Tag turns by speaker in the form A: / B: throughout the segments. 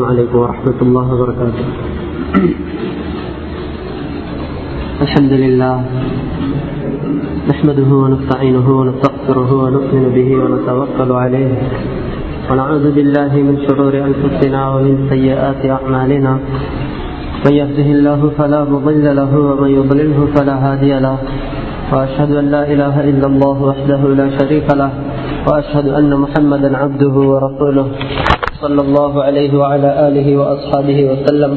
A: عليكم ورحمة الله وبركاته الحمد لله نحمده ونستعينه ونستغفره ونؤمن به ونتوكل عليه ونعوذ بالله من شرور أنفسنا ومن سيئات أعمالنا من يهده الله فلا مضل له ومن يضلله فلا هادي له وأشهد أن لا إله إلا الله وحده لا شريك له وأشهد أن محمدا عبده ورسوله صلى الله عليه وعلى آله وأصحابه وسلم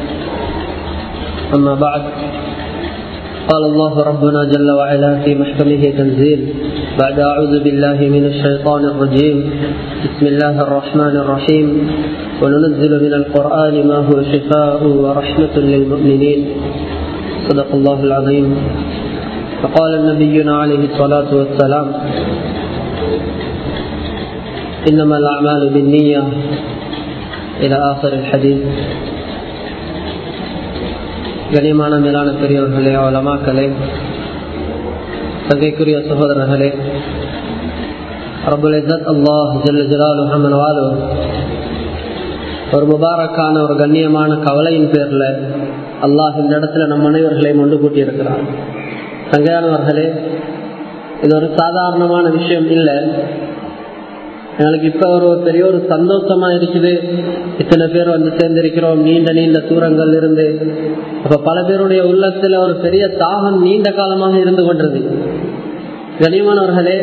A: أما بعد قال الله ربنا جل وعلا في محكمه تنزيل بعد أعوذ بالله من الشيطان الرجيم بسم الله الرحمن الرحيم وننزل من القرآن ما هو شفاء ورحمة للمؤمنين صدق الله العظيم فقال نبينا عليه الصلاة والسلام إنما الأعمال بالنية إلى آخر الحديث கனியமான மேலான பெரியவர்களே அவலமாக்களே சகைக்குரிய சகோதரர்களே ரபுல் இசத் அல்லாஹ் ஜல்ல ஜலாலு ஹமன் வாலு ஒரு முபாரக்கான ஒரு கண்ணியமான கவலையின் பேர்ல அல்லாஹ் இந்த இடத்துல நம் அனைவர்களையும் ஒன்று கூட்டியிருக்கிறார் சங்கையானவர்களே இது ஒரு சாதாரணமான விஷயம் இல்லை எங்களுக்கு இப்ப ஒரு பெரிய ஒரு சந்தோஷமா இருக்குது இத்தனை பேர் வந்து சேர்ந்திருக்கிறோம் நீண்ட நீண்ட தூரங்கள் இருந்து அப்ப பல பேருடைய உள்ளத்துல ஒரு பெரிய தாகம் நீண்ட காலமாக இருந்து கொண்டது கனியமானவர்களே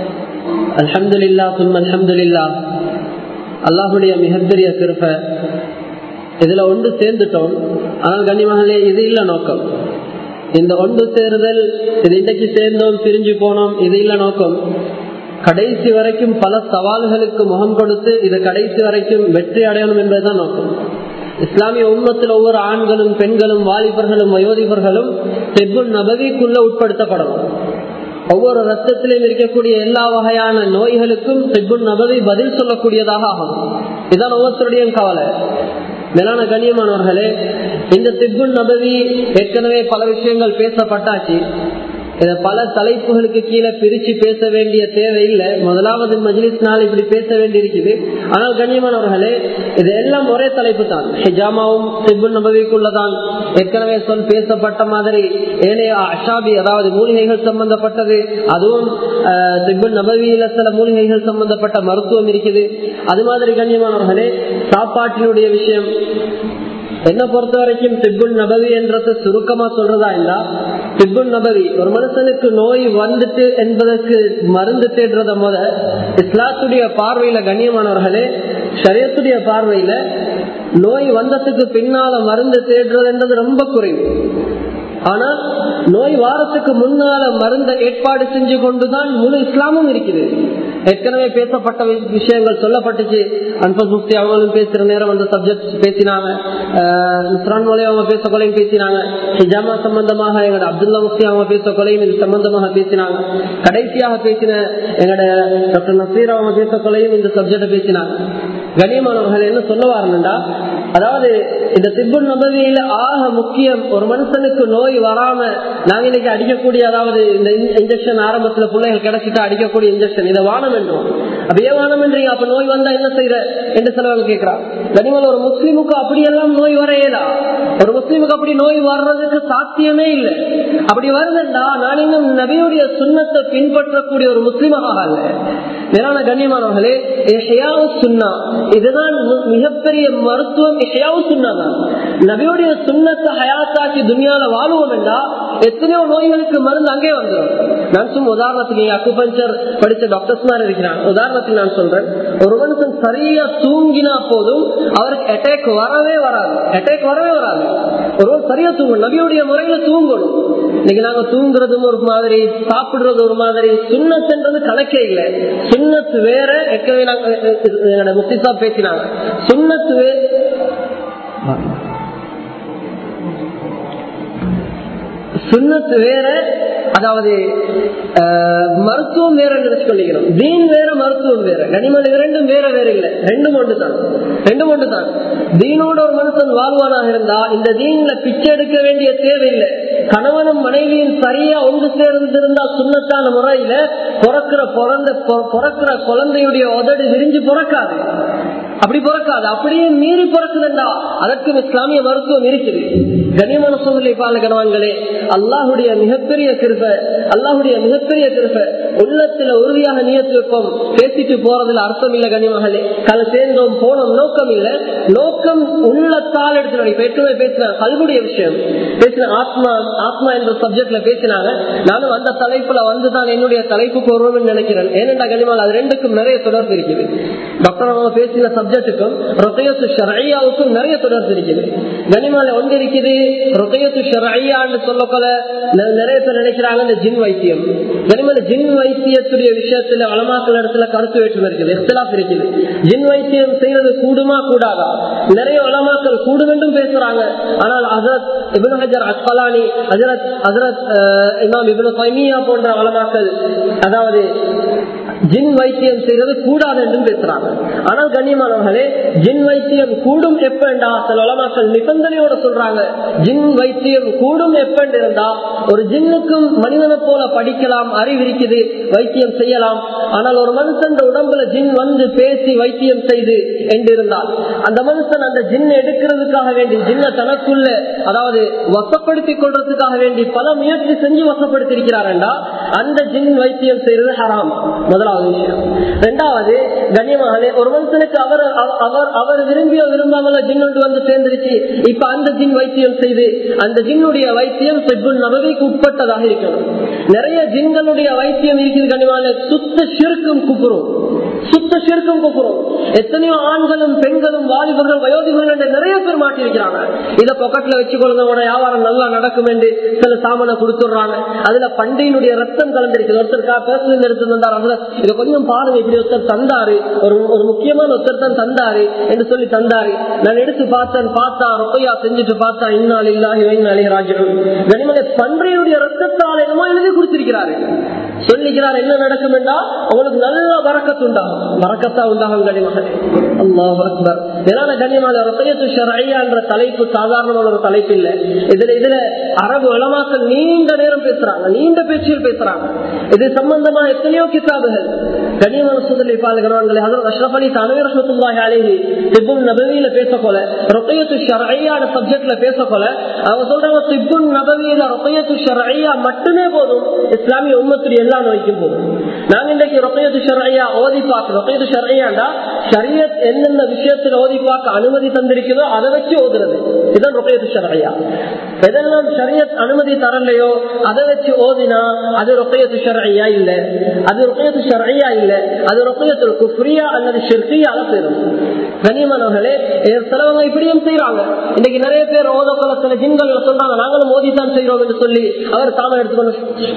A: அலமதுல்லா சும் அலமதுல்லா அல்லாஹுடைய மிகப்பெரிய திருப்ப இதுல ஒன்று சேர்ந்துட்டோம் ஆனால் கனிமகளே இது இல்ல நோக்கம் இந்த ஒன்று சேருதல் இது இன்றைக்கு சேர்ந்தோம் பிரிஞ்சு போனோம் இது இல்ல நோக்கம் கடைசி வரைக்கும் பல சவால்களுக்கு முகம் கொடுத்து இது கடைசி வரைக்கும் வெற்றி அடையணும் என்பதுதான் நோக்கம் இஸ்லாமிய உண்மத்தில் ஒவ்வொரு ஆண்களும் பெண்களும் வாலிபர்களும் வயோதிபர்களும் செப்புல் நபவிக்குள்ள உட்படுத்தப்படணும் ஒவ்வொரு ரத்தத்திலும் இருக்கக்கூடிய எல்லா வகையான நோய்களுக்கும் செப்புல் நபவி பதில் சொல்லக்கூடியதாக ஆகும் இதுதான் ஒவ்வொருத்தருடைய கவலை மேலான கண்ணியமானவர்களே இந்த திப்புன் நபவி ஏற்கனவே பல விஷயங்கள் பேசப்பட்டாச்சு இத பல தலைப்புகளுக்கு கீழே பிரிச்சு பேச வேண்டிய தேவை இல்லை முதலாவது மஜ்லிஸ் நாள் இப்படி பேச வேண்டி இருக்குது ஆனால் கண்ணியமானவர்களே இது எல்லாம் ஒரே தலைப்பு தான் ஹிஜாமாவும் சிபுன் நபவிக்குள்ளதான் ஏற்கனவே சொல் பேசப்பட்ட மாதிரி ஏனைய அஷாபி அதாவது மூலிகைகள் சம்பந்தப்பட்டது அதுவும் சிபுன் நபவியில சில மூலிகைகள் சம்பந்தப்பட்ட மருத்துவம் இருக்குது அது மாதிரி கண்ணியமானவர்களே சாப்பாட்டினுடைய விஷயம் என்ன பொறுத்த வரைக்கும் திப்புன் நபவி என்றது சுருக்கமா சொல்றதா இல்ல திப்புன் நபவி ஒரு மனுஷனுக்கு நோய் வந்துட்டு என்பதற்கு மருந்து தேடுறத முத இஸ்லாத்துடைய பார்வையில கண்ணியமானவர்களே சரியத்துடைய பார்வையில நோய் வந்ததுக்கு பின்னால மருந்து தேடுறது என்றது ரொம்ப குறைவு ஆனால் நோய் வாரத்துக்கு முன்னால மருந்த ஏற்பாடு செஞ்சு கொண்டுதான் முழு இஸ்லாமும் இருக்குது ஏற்கனவே பேசப்பட்ட விஷயங்கள் சொல்லப்பட்டுச்சு அன்பஸ் முஃப்தி அவங்களும் பேசுற நேரம் அந்த சப்ஜெக்ட் பேசினாங்க இஸ்ரான் மொழி அவங்க பேச கொலையும் பேசினாங்க ஹிஜாமா சம்பந்தமாக எங்களோட அப்துல்லா முஃப்தி அவங்க பேச கொலையும் இது சம்பந்தமாக பேசினாங்க கடைசியாக பேசின எங்களோட டாக்டர் நசீர் அவங்க பேச கொலையும் இந்த சப்ஜெக்ட பேசினாங்க கண்ணியமானவர்கள் என்ன சொல்ல வரணும்டா அதாவது இந்த திப்புன் நபவியில ஆக முக்கியம் ஒரு மனுஷனுக்கு நோய் வராம நாங்க இன்னைக்கு அடிக்கக்கூடிய அதாவது இந்த இன்ஜெக்ஷன் ஆரம்பத்துல பிள்ளைகள் கிடைச்சிட்டா அடிக்கக்கூடிய இன்ஜெக்ஷன் இதை வானம் என்றோம் அப்ப ஏன் வானம் என்றீங்க அப்ப நோய் வந்தா என்ன செய்யற என்று சிலவங்க கேட்கிறான் கனிமல் ஒரு முஸ்லீமுக்கு அப்படியெல்லாம் நோய் வர இயலா ஒரு முஸ்லீமுக்கு அப்படி நோய் வர்றதுக்கு சாத்தியமே இல்லை அப்படி வருதுண்டா நான் இன்னும் நபியுடைய சுண்ணத்தை பின்பற்றக்கூடிய ஒரு முஸ்லீமாக அல்ல மேலான கண்ணியமானவர்களே சுண்ணா இதுதான் மிகப்பெரிய மருத்துவம் சுண்ணா தான் நபியுடைய சுண்ணத்தை ஹயாத்தாக்கி துணியால வாழ்வோம் என்றா எத்தனையோ நோய்களுக்கு மருந்து அங்கே வந்துடும் நான் சும்மா உதாரணத்துக்கு அக்குபஞ்சர் படிச்ச டாக்டர்ஸ் மாதிரி இருக்கிறான் உதாரணத்துக்கு நான் சொல்றேன் ஒரு மனுஷன் சரியா தூங்கினா போதும் அவருக்கு அட்டாக் வரவே வராது அட்டாக் வரவே வராது ஒருவர் சரியா தூங்கணும் நபியுடைய முறையில தூங்கணும் இன்னைக்கு நாங்க தூங்குறதும் ஒரு மாதிரி சாப்பிடுறது ஒரு மாதிரி சுண்ணத்துன்றது கணக்கே இல்லை சுண்ணத்து வேற ஏற்கனவே நாங்க என்னோட முக்தி சாப் பேசினாங்க சுண்ணத்து வே சுண்ணத்து வேற அதாவது மருத்துவம் வேற நினைச்சுக்கொள்கிறோம் தீன் வேற மருத்துவம் வேற கனிமல் இரண்டும் வேற வேற இல்லை ரெண்டும் ஒன்று தான் ரெண்டும் ஒன்று தான் தீனோட ஒரு மனுஷன் வாழ்வானாக இருந்தா இந்த தீன்ல பிச்சை எடுக்க வேண்டிய தேவையில்லை கணவனும் மனைவியும் சரியா ஒன்று சேர்ந்திருந்தா சுண்ணத்தான முறையில பிறக்கிற பிறந்த பிறக்கிற குழந்தையுடைய உதடு விரிஞ்சு பிறக்காது அப்படி பிறக்காது அப்படியே மீறி பிறக்குதுண்டா அதற்கும் இஸ்லாமிய மருத்துவம் இருக்குது கனிமன சூழ்நிலை பால கணவான்களே அல்லாஹுடைய மிகப்பெரிய கிருப அல்லாஹுடைய மிகப்பெரிய கிருப உள்ளத்துல உறுதியாக நியத்து வைப்போம் பேசிட்டு போறதுல அர்த்தம் இல்ல கனிமகளே கல சேர்ந்தோம் போனோம் நோக்கம் இல்ல நோக்கம் உள்ளத்தால் எடுத்து பெற்றுமை பேசின கல்குடைய விஷயம் பேசின ஆத்மா ஆத்மா என்ற சப்ஜெக்ட்ல பேசினாங்க நானும் அந்த தலைப்புல வந்துதான் என்னுடைய தலைப்புக்கு வருவோம்னு நினைக்கிறேன் ஏனென்றா கனிமால் அது ரெண்டுக்கும் நிறைய தொடர்பு இருக்குது டாக்டர் அவங்க பேசின சப்ஜெக்டுக்கும் ரொக்கையத்து ஷரையாவுக்கும் நிறைய தொடர்பு இருக்குது கனிமால ஒன்று இருக்குது ரொக்கையத்து ஷரையான்னு சொல்லப்போல நிறைய பேர் நினைக்கிறாங்க இந்த ஜின் வைத்தியம் கனிமால ஜின் வைத்தியத்துடைய விஷயத்துல வளமாக்கள் இடத்துல கருத்து வேற்றுமை இருக்குது எஸ்தலாப் இருக்குது ஜின் வைத்தியம் செய்யறது கூடுமா கூடாதா நிறைய வளமாக்கள் கூடும் என்றும் பேசுறாங்க ஆனால் ஹசரத் இபின் ஹஜர் அஸ்கலானி ஹசரத் ஹசரத் இமாம் இபின் தைமியா போன்ற வளமாக்கள் அதாவது ஜின் வைத்தியம் செய்யறது கூடாது என்றும் பேசுறாங்க ஆனால் கண்ணியமானவர்களே ஜின் வைத்தியம் கூடும் எப்பண்டா சில உலமாக்கள் நிபந்தனையோட சொல்றாங்க ஜின் வைத்தியம் கூடும் எப்பண்டு இருந்தா ஒரு ஜின்னுக்கும் மனிதனை போல படிக்கலாம் அறிவு இருக்குது வைத்தியம் செய்யலாம் ஆனால் ஒரு மனுஷன் உடம்புல ஜின் வந்து பேசி வைத்தியம் செய்து என்று இருந்தால் அந்த மனுஷன் அந்த ஜின் எடுக்கிறதுக்காக வேண்டி ஜின்ன தனக்குள்ள அதாவது வசப்படுத்திக் கொள்றதுக்காக வேண்டி பல முயற்சி செஞ்சு வசப்படுத்திருக்கிறார் அந்த ஜின் வைத்தியம் செய்யறது ஹராம் முதலாவது விஷயம் ரெண்டாவது கண்ணியமாகவே ஒரு மனுஷனுக்கு அவர் அவர் அவர் விரும்பியோ விரும்பாமல ஜின் ஒன்று வந்து சேர்ந்துருச்சு இப்ப அந்த ஜின் வைத்தியம் செய்து அந்த ஜின்னுடைய வைத்தியம் செப்புன் நபவிக்கு உட்பட்டதாக இருக்கணும் நிறைய ஜின்களுடைய வைத்தியம் இருக்குது கண்ணியமான சுத்த சிறுக்கும் குப்புறும் சுத்த சிறுக்கும் குப்புறும் எத்தனையோ ஆண்களும் பெண்களும் வாலிபர்கள் வயோதிபர்கள் என்று நிறைய பேர் மாட்டிருக்கிறாங்க இதை பொக்கெட்ல வச்சுக்கொள்ளுங்க உன வியாபாரம் நல்லா நடக்கும் என்று சில சாமான கொடுத்துடுறாங்க அதுல பண்டையினுடைய ரத்தம் கலந்திருக்குது ஒருத்தருக்கா பேசுறது எடுத்து வந்தார் அதுல இதை கொஞ்சம் பாருங்க இப்படி ஒருத்தர் தந்தாரு ஒரு ஒரு முக்கியமான ஒருத்தர் தான் தந்தாரு என்று சொல்லி தந்தாரு நான் எடுத்து பார்த்தேன் பார்த்தா ரொப்பையா செஞ்சுட்டு பார்த்தா இன்னால் இல்லாஹி வைநாளி ராஜன் கனிமலை பன்றையுடைய ரத்தத்தால் என்னமோ எழுதி கொடுத்திருக்கிறாரு சொல்லிக்கிறார் என்ன நடக்கும் என்றால் உங்களுக்கு நல்ல வரக்கத்து உண்டாகும் வரக்கத்தா உண்டாகும் கனிமகனே அல்லாஹ் அக்பர் இதனால கனிமலை ரசையத்து ஷரையா என்ற தலைப்பு சாதாரணமான ஒரு தலைப்பு இல்லை இதுல இதுல அரபு வளமாக்கள் நீண்ட நேரம் பேசுறாங்க நீண்ட பேச்சில் பேசுறாங்க இது சம்பந்தமா எத்தனையோ கிதாபுகள் கனிமன சுதலை பாலுகிறாங்களே அதில் அஷ்ரப் அலி தனவி ரஹமத்துல்லாஹி அலைஹி திப்புன் நபவியில பேச போல ரொக்கையத்து ஷரையான சப்ஜெக்ட்ல பேச போல அவங்க சொல்றாங்க திப்புன் நபவியில ரொக்கையத்து ஷரையா மட்டுமே போதும் இஸ்லாமிய உம்மத்துடைய எல்லா நோய்க்கும் போதும் நாங்க இன்றைக்கு ரொக்கையத்து ஷரையா ஓதி பார்க்க ரொக்கையத்து ஷரையாண்டா ஷரியத் என்னென்ன விஷயத்துல ஓதி பார்க்க அனுமதி தந்திருக்குதோ அதை வச்சு ஓதுறது இதுதான் ரொக்கையத்து ஷரையா எதெல்லாம் ஷரியத் அனுமதி தரலையோ அதை வச்சு ஓதினா அது ரொக்கையத்து ஷரையா இல்ல அது ரொக்கையத்து ஷரையா இல்ல அது ரொக்கையத்து குஃப்ரியா அல்லது ஷிர்கியால சேரும் கனிமனவர்களே சிலவங்க இப்படியும் செய்யறாங்க இன்னைக்கு நிறைய பேர் ஓத குலத்துல ஜின்கள் சொல்றாங்க நாங்களும் ஓதித்தான் செய்யறோம் என்று சொல்லி அவர் தாம எடுத்துக்கொண்டு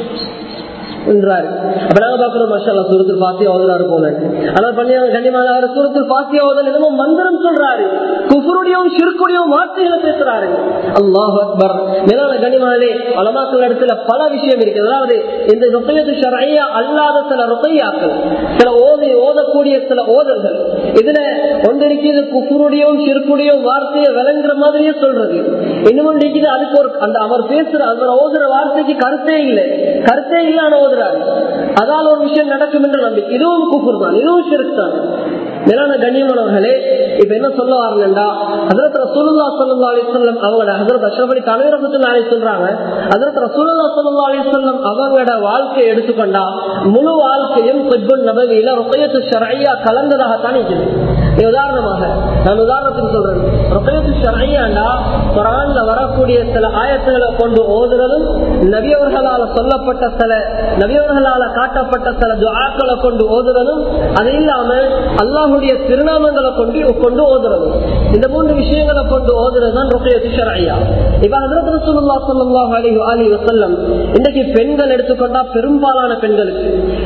A: என்றாரு அப்ப நாங்க பாக்குறோம் மஷாலா சுரத்தில் பாசியா ஓதுறாரு போல ஆனால் பண்ணியாங்க கண்டிப்பாக அவர் சுரத்தில் பாசியா ஓதல் என்னமோ மந்திரம் சொல்றாரு குஃபருடையும் சிறுக்குடையும் வார்த்தைகளை பேசுறாரு அல்லாஹ் அக்பர் மேலான கனிமாலே அலமாக்கள் இடத்துல பல விஷயம் இருக்கு அதாவது இந்த ருக்கையத்து ஷரையா அல்லாத சில ருக்கையாக்கள் சில ஓதி ஓதக்கூடிய சில ஓதல்கள் இதுல ஒன்று இருக்குது குஃபருடையும் சிறுக்குடையும் வார்த்தையை விளங்குற மாதிரியே சொல்றது இன்னும் இருக்குது அதுக்கு ஒரு அந்த அவர் பேசுற அவர் ஓதுற வார்த்தைக்கு கருத்தே இல்லை கருத்தே இல்லாத ஓதுறாரு அதால் ஒரு விஷயம் நடக்கும் என்று நம்பிக்கை இதுவும் கூப்பிடு தான் இதுவும் சிறுக்கு தான் மேலான கண்ணியமானவர்களே இப்ப என்ன சொல்ல வரலண்டா ஹசரத் ரசூலுல்லா சல்லா அலிஸ்லம் அவங்களோட ஹசரத் அஷ்ரபடி தலைவரத்துல நாளை சொல்றாங்க ஹசரத் ரசூலுல்லா சல்லா அலிஸ்லம் அவங்களோட வாழ்க்கையை எடுத்துக்கொண்டா முழு வாழ்க்கையும் சிப்புன் நபவியில ருக்கையத்து ஷரையா கலந்ததாகத்தான் இருக்குது உதாரணமாக நான் உதாரணத்துக்கு சொல்றேன் ருக்கையத்து ஷரையாண்டா குரான்ல வரக்கூடிய சில ஆயத்துகளை கொண்டு ஓதுறதும் நபியவர்களால சொல்லப்பட்ட சில நபியவர்களால காட்டப்பட்ட சில துஆக்களை கொண்டு ஓதுறதும் அது இல்லாம அல்லாஹுடைய திருநாமங்களை கொண்டு கொண்டு ஓதுறது இந்த மூன்று விஷயங்களை கொண்டு ஓதுறது தான் ருக்கையத்து ஷரையா இப்ப ஹசரத் ரசூலுல்லா ஸல்லல்லாஹு அலைஹி வஆலிஹி வஸல்லம் இன்னைக்கு பெண்கள் எடுத்துக்கொண்டா பெரும்பாலான பெண்களுக்கு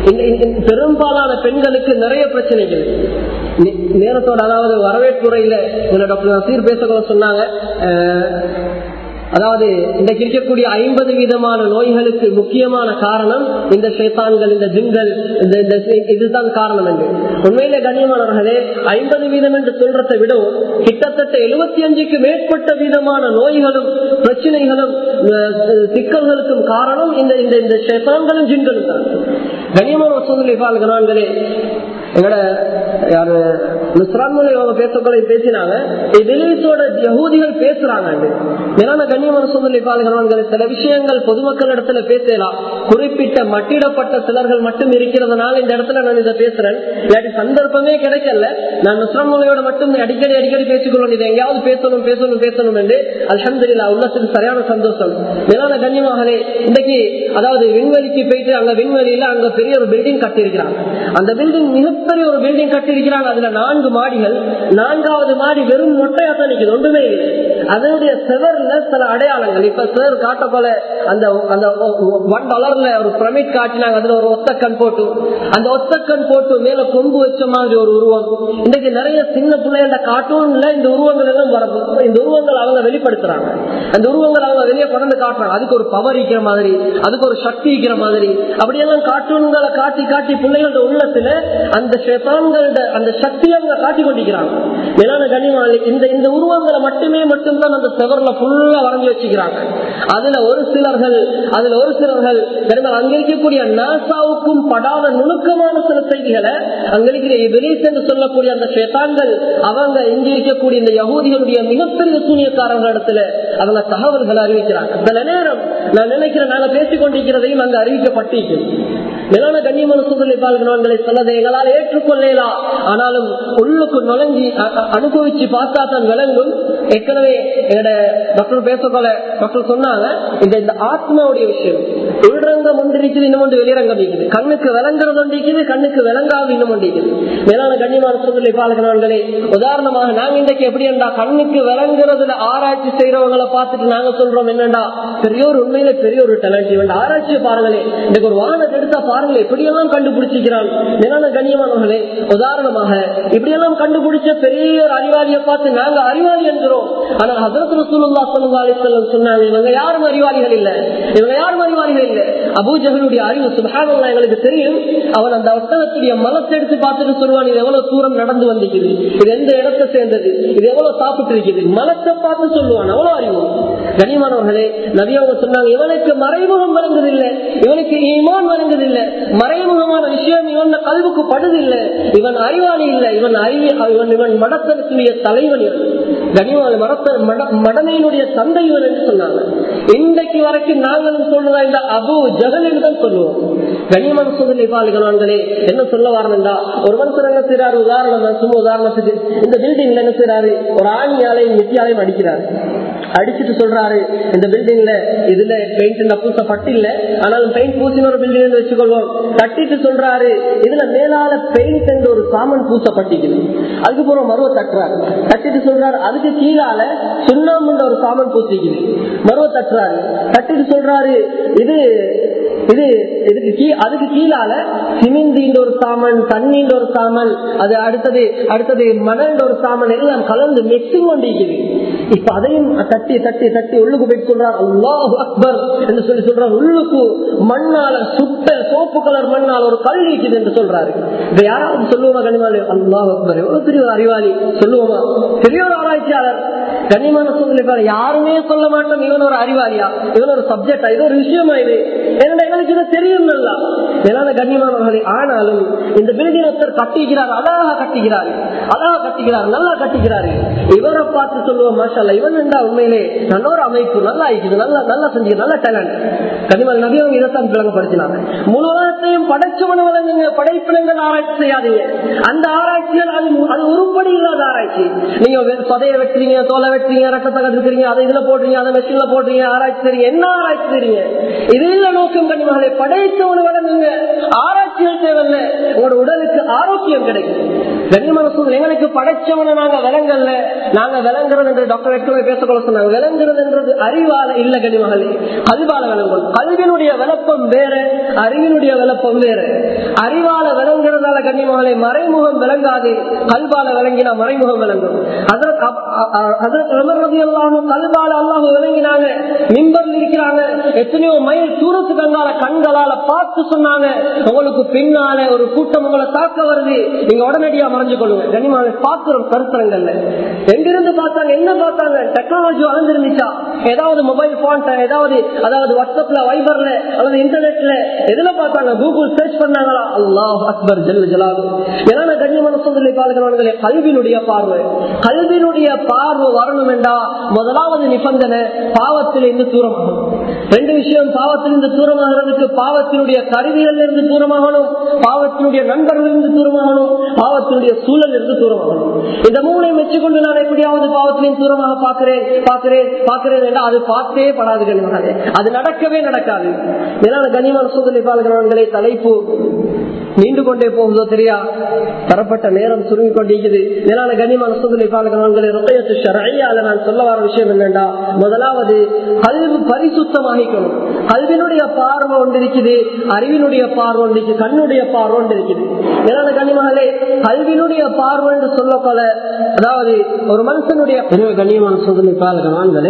A: பெரும்பாலான பெண்களுக்கு நிறைய பிரச்சனைகள் நேரத்தோட அதாவது வரவேற்புரையில டாக்டர் நசீர் பேச சொன்னாங்க அதாவது இன்றைக்கு இருக்கக்கூடிய ஐம்பது விதமான நோய்களுக்கு முக்கியமான காரணம் இந்த ஷேத்தான்கள் இந்த ஜின்கள் இந்த இதுதான் காரணம் என்று உண்மையில கண்ணியமானவர்களே ஐம்பது வீதம் என்று சொல்றதை விடவும் கிட்டத்தட்ட எழுபத்தி அஞ்சுக்கு மேற்பட்ட விதமான நோய்களும் பிரச்சனைகளும் சிக்கல்களுக்கும் காரணம் இந்த இந்த இந்த ஷேத்தான்களும் ஜின்களும் தான் கண்ணியமான சூழ்நிலை பால்கிறான்களே எங்கட யாரு நுஸ்ரான்மொழி அவங்க பேசக்கூட பேசினாங்க இதிலேசோட யகூதிகள் பேசுறாங்க மேலான கண்ணியமான சூழ்நிலை பாதுகாவல்கள் சில விஷயங்கள் பொதுமக்கள் இடத்துல பேசலாம் குறிப்பிட்ட மட்டிடப்பட்ட சிலர்கள் மட்டும் இருக்கிறதுனால இந்த இடத்துல நான் இதை பேசுறேன் இல்லாட்டி சந்தர்ப்பமே கிடைக்கல நான் நுஸ்ரான்மொழியோட மட்டும் அடிக்கடி அடிக்கடி பேசிக்கொள்ளும் இது எங்கேயாவது பேசணும் பேசணும் பேசணும் என்று அலமதுல்லா உள்ளத்துக்கு சரியான சந்தோஷம் மேலான கண்ணியமாகலே இன்னைக்கு அதாவது விண்வெளிக்கு போயிட்டு அங்க விண்வெளியில அங்க பெரிய ஒரு பில்டிங் கட்டியிருக்கிறாங்க அந்த பில்டிங் மிகப்பெரிய ஒரு பில்டிங் கட்டியிருக்கிறாங்க அதுல நான்கு மாடிகள் நான்காவது மாடி வெறும் மொட்டையா தான் நிக்குது ஒன்றுமே இல்லை அதனுடைய செவர்ல சில அடையாளங்கள் இப்ப சார் காட்ட போல அந்த அந்த ஒன் டாலர்ல ஒரு பிரமிட் காட்டினாங்க அதுல ஒரு ஒத்தக்கண் போட்டு அந்த ஒத்தக்கண் போட்டு மேல கொம்பு வச்ச மாதிரி ஒரு உருவம் இன்னைக்கு நிறைய சின்ன பிள்ளைகள கார்ட்டூன்ல இந்த உருவங்கள் எல்லாம் வரது இந்த உருவங்கள் அவங்க வெளிப்படுத்துறாங்க அந்த உருவங்கள் அவங்க வெளியே கொண்டு காட்டுறாங்க அதுக்கு ஒரு பவர் இருக்கிற மாதிரி அதுக்கு ஒரு சக்தி இருக்கிற மாதிரி அப்படியெல்லாம் கார்ட்டூன்களை காட்டி காட்டி பிள்ளைகளோட உள்ளத்துல அந்த ஷெதான்களோட அந்த சக்தி அவங்க காட்டி கொண்டிருக்கிறாங்க மேலான கனிமாலி இந்த இந்த உருவங்களை மட்டுமே மட்டும்தான் அந்த செவர்ல ஃபுல்லா வரைஞ்சி வச்சுக்கிறாங்க அதுல ஒரு சிலர்கள் அதுல ஒரு சிலர்கள் அங்க இருக்கக்கூடிய நாசாவுக்கும் படாத நுணுக்கமான சில செய்திகளை அங்க இருக்கிற இபிலிஸ் என்று சொல்லக்கூடிய அந்த ஷேத்தான்கள் அவங்க இங்க இருக்கக்கூடிய இந்த யகூதிகளுடைய மிகப்பெரிய சூனியக்காரர்கள் இடத்துல அவங்க தகவல்களை அறிவிக்கிறாங்க சில நேரம் நான் நினைக்கிறேன் நாங்க பேசிக் கொண்டிருக்கிறதையும் அங்க அறிவிக்கப்பட்டிருக்கிறோம் மேலான கண்ணியமான சூழ்நிலை பால்கணவன்களை சொன்னதை எங்களால் ஏற்றுக்கொள்ளலாம் ஆனாலும் உள்ளுக்கு நுழைஞ்சி அனுபவிச்சு பார்த்தா தான் விளங்கும் ஏற்கனவே என்னோட டாக்டர் பேசக்கொள்ள டாக்டர் சொன்னாங்க இந்த இந்த ஆத்மாவுடைய விஷயம் உள்ரங்கம் ஒன்று இருக்குது இன்னும் ஒன்று வெளிரங்கம் இருக்குது கண்ணுக்கு விளங்குறது ஒன்று இருக்குது கண்ணுக்கு விளங்காது இன்னும் ஒன்று இருக்குது மேலான கண்ணியமான சூழ்நிலை பால்கணவன்களே உதாரணமாக நாங்க இன்றைக்கு எப்படி என்றா கண்ணுக்கு விளங்குறதுல ஆராய்ச்சி செய்யறவங்களை பார்த்துட்டு நாங்க சொல்றோம் என்னண்டா பெரிய ஒரு உண்மையில பெரிய ஒரு டேலண்ட் இவன் ஆராய்ச்சியை பாருங்களே இன்னைக்கு ஒரு வாகனத்தை எடுத்தா பாருங்களேன் எப்படியெல்லாம் கண்டுபிடிச்சிக்கிறான் மேலான கண்ணியமானவர்களே உதாரணமாக இப்படியெல்லாம் கண்டுபிடிச்ச பெரிய ஒரு அறிவாளியை பார்த்து நாங்க அறிவாளி என்கிறோம் ஆனால் ஹசரத் ரசூலுல்லா ஸல்லல்லாஹு அலைஹி வஸல்லம் சொன்னாங்க இவங்க யாரும் அறிவாளிகள் இல்ல இவங்க யாரும் அறிவாளிகள் இல்ல அபூஜஹலுடைய அறிவு சுப்ஹானல்லாஹ் எங்களுக்கு தெரியும் அவன் அந்த ஒட்டகத்துடைய மலத்தை எடுத்து பார்த்துட்டு சொல்லுவான் இது எவ்வளவு தூரம் நடந்து வந்திருக்குது இது எந்த இடத்தை சேர்ந்தது இது எவ்வளவு சாப்பிட்டு இருக்குது மலத்தை பார்த்து சொல்லுவான் அவ்வளவு அறிவு கனிமானவர்களே நபியவங்க சொன்னாங்க இவனுக்கு மறைமுகம் வழங்குதில்லை இவனுக்கு ஈமான் வழங்குதில்லை மறைமுகமான விஷயம் இவன் கல்வுக்கு படுதில்லை இவன் அறிவாளி இல்லை இவன் அறிவி இவன் இவன் மடத்தனுடைய தலைவன் இவன் கனிவான மடத்த மடமையினுடைய தந்தை இவன் என்று சொன்னாங்க இன்றைக்கு வரைக்கும் நாங்களும் சொல்றதா இந்த அபு ஜகல் என்று தான் சொல்லுவோம் கனியமான சூழ்நிலை பாலிகளான்களே என்ன சொல்ல வரணும்டா ஒரு மனுஷன் என்ன செய்யறாரு உதாரணம் சும்மா உதாரணத்துக்கு இந்த பில்டிங்ல என்ன செய்யறாரு ஒரு ஆணியாலையும் வெட்டியாலையும் அடிக்கிறாரு அடிச்சுட்டு சொல்றாரு இந்த பில்டிங்ல இதுல பெயிண்ட் பூசப்பட்டு இல்ல ஆனாலும் பெயிண்ட் பூசின ஒரு பில்டிங் வச்சுக்கொள்வோம் தட்டிட்டு சொல்றாரு இதுல மேலால பெயிண்ட் என்ற ஒரு சாமன் பூசப்பட்டிக்குது அதுக்கப்புறம் மருவ தட்டுறாரு தட்டிட்டு சொல்றாரு அதுக்கு கீழால சுண்ணாம்புன்ற ஒரு சாமன் பூசிக்குது மருவ தட்டுறாரு தட்டிட்டு சொல்றாரு இது இது இதுக்கு கீ அதுக்கு கீழால சிமிந்தின்ற ஒரு சாமன் தண்ணின்ற ஒரு சாமன் அது அடுத்தது அடுத்தது மணல் ஒரு சாமன் எல்லாம் கலந்து மிக்சிங் கொண்டிருக்குது இப்ப அதையும் தட்டி தட்டி தட்டி உள்ளுக்கு போயிட்டு சொல்றார் அல்லாஹ் அக்பர் என்று சொல்லி சொல்றார் உள்ளுக்கு மண்ணால சுட்ட சோப்பு கலர் மண்ணால் ஒரு கல் இருக்குது என்று சொல்றாரு இப்ப யாராவது சொல்லுவோமா கனிமாலி அல்லாஹ் அக்பர் எவ்வளவு பெரிய ஒரு அறிவாளி சொல்லுவோமா பெரிய ஒரு ஆராய்ச்சியாளர் கனிமான சூழ்நிலை யாருமே சொல்ல மாட்டோம் இவன் ஒரு அறிவாளியா இவன் ஒரு சப்ஜெக்டா இது ஒரு விஷயமா இது என்னடா எங்களுக்கு இது தெரியும் நல்லா மேலான கண்ணியமானவர்களே ஆனாலும் இந்த பில்டிங் ஒருத்தர் கட்டிக்கிறார் அழகா கட்டிக்கிறார் அழகா கட்டிக்கிறார் நல்லா கட்டிக்கிறாரு இவரை பார்த்து சொல்லுவோம் மாஷால இவன் என்றா உண்மையிலே நல்ல ஒரு அமைப்பு நல்லா இருக்குது நல்லா நல்லா செஞ்சு நல்ல டேலண்ட் கனிமல் நபியவங்க இதைத்தான் விளங்கப்படுத்தினாங்க முழு உலகத்தையும் படைச்சவன வழங்குங்க படைப்பினங்கள் ஆராய்ச்சி செய்யாதீங்க அந்த ஆராய்ச்சிகள் அது அது உருப்படி இல்லாத ஆராய்ச்சி நீங்க சதைய வெட்டுறீங்க தோலை வெட்டுறீங்க ரத்தத்தை கற்றுக்கிறீங்க அதை இதுல போடுறீங்க அதை மெஷின்ல போடுறீங்க ஆராய்ச்சி தெரியுங்க என்ன ஆராய்ச்சி தெரியுங்க இது இல்ல நோக்கம் கனிமகளை படைத்தவன வழங்குங்க ஆராய்ச்சிகள் தேவையில்ல உங்களோட உடலுக்கு ஆரோக்கியம் கிடைக்கும் கனிமன சூழல் எங்களுக்கு படைச்சவனை நாங்க விளங்கல்ல நாங்க விளங்குறது என்று டாக்டர் வெட்டுமை பேசக்கூட சொன்னாங்க விளங்குறது என்றது அறிவால இல்ல கனிமகளே கல்வால விளங்கும் கல்வியினுடைய விளப்பம் வேற அறிவினுடைய விளப்பம் வேற அறிவால விளங்குறதால கண்ணியமகளை மறைமுகம் விளங்காது கல்வால விளங்கினா மறைமுகம் விளங்கும் கல்வால அல்லாஹ் விளங்கினாங்க மிம்பர்ல இருக்கிறாங்க எத்தனையோ மைல் தூரத்துக்கு அங்கால கண்களால பார்த்து சொன்னாங்க உங்களுக்கு பின்னால ஒரு கூட்டம் உங்களை தாக்க வருது நீங்க உடனடியா மறைஞ்சு கொள்ளுங்க கனிமாவை பார்க்கிறோம் கருத்தரங்கள்ல எங்கிருந்து பார்த்தாங்க என்ன பார்த்தாங்க டெக்னாலஜி வளர்ந்துருந்துச்சா ஏதாவது மொபைல் போன் ஏதாவது அதாவது வாட்ஸ்அப்ல வைபர்ல அல்லது இன்டர்நெட்ல எதுல பார்த்தாங்க கூகுள் சர்ச் பண்ணாங்களா அல்லாஹ் அக்பர் ஜெல் ஜலாலு ஏன்னா கண்ணியமான சொல்லி பார்க்கிறவர்களே கல்வியினுடைய பார்வை கல்வியினுடைய பார்வை வரணும் என்றா முதலாவது நிபந்தனை பாவத்திலிருந்து தூரமாகணும் ரெண்டு விஷயம் பாவத்திலிருந்து தூரமாகிறதுக்கு பாவத்தினுடைய கருவிகள் இருந்து தூரமாகணும் பாவத்தினுடைய நண்பர்கள் இருந்து தூரமாகணும் பாவத்தினுடைய சூழல் இருந்து தூரமாகணும் இந்த மூணையும் வச்சுக்கொண்டு நான் எப்படியாவது பாவத்திலையும் தூரமாக பார்க்கிறேன் பார்க்கிறேன் பார்க்கிறேன் என்றால் அது பார்த்தே படாது கனிமகாதே அது நடக்கவே நடக்காது ஏன்னா கனிமன் சூதனை பால்கிறவர்களே தலைப்பு நீண்டு கொண்டே போகுதோ தெரியா தரப்பட்ட நேரம் சுருங்கி கொண்டிருக்குது மேலான கனிமான சூதனை பால்கிறவர்களே ருக்கையத்து ஷரையால நான் சொல்ல வர விஷயம் என்னண்டா முதலாவது கல்வி பரிசுத்தமாகிக்கணும் கல்வினுடைய பார்வை ஒன்று இருக்குது அறிவினுடைய பார்வை ஒன்று இருக்குது கண்ணுடைய பார்வை ஒன்று இருக்குது மேலான கனிமகளே கல்வினுடைய பார்வை என்று சொல்ல போல அதாவது ஒரு மனுஷனுடைய கண்ணியமான சோதனை பாலகனான்களே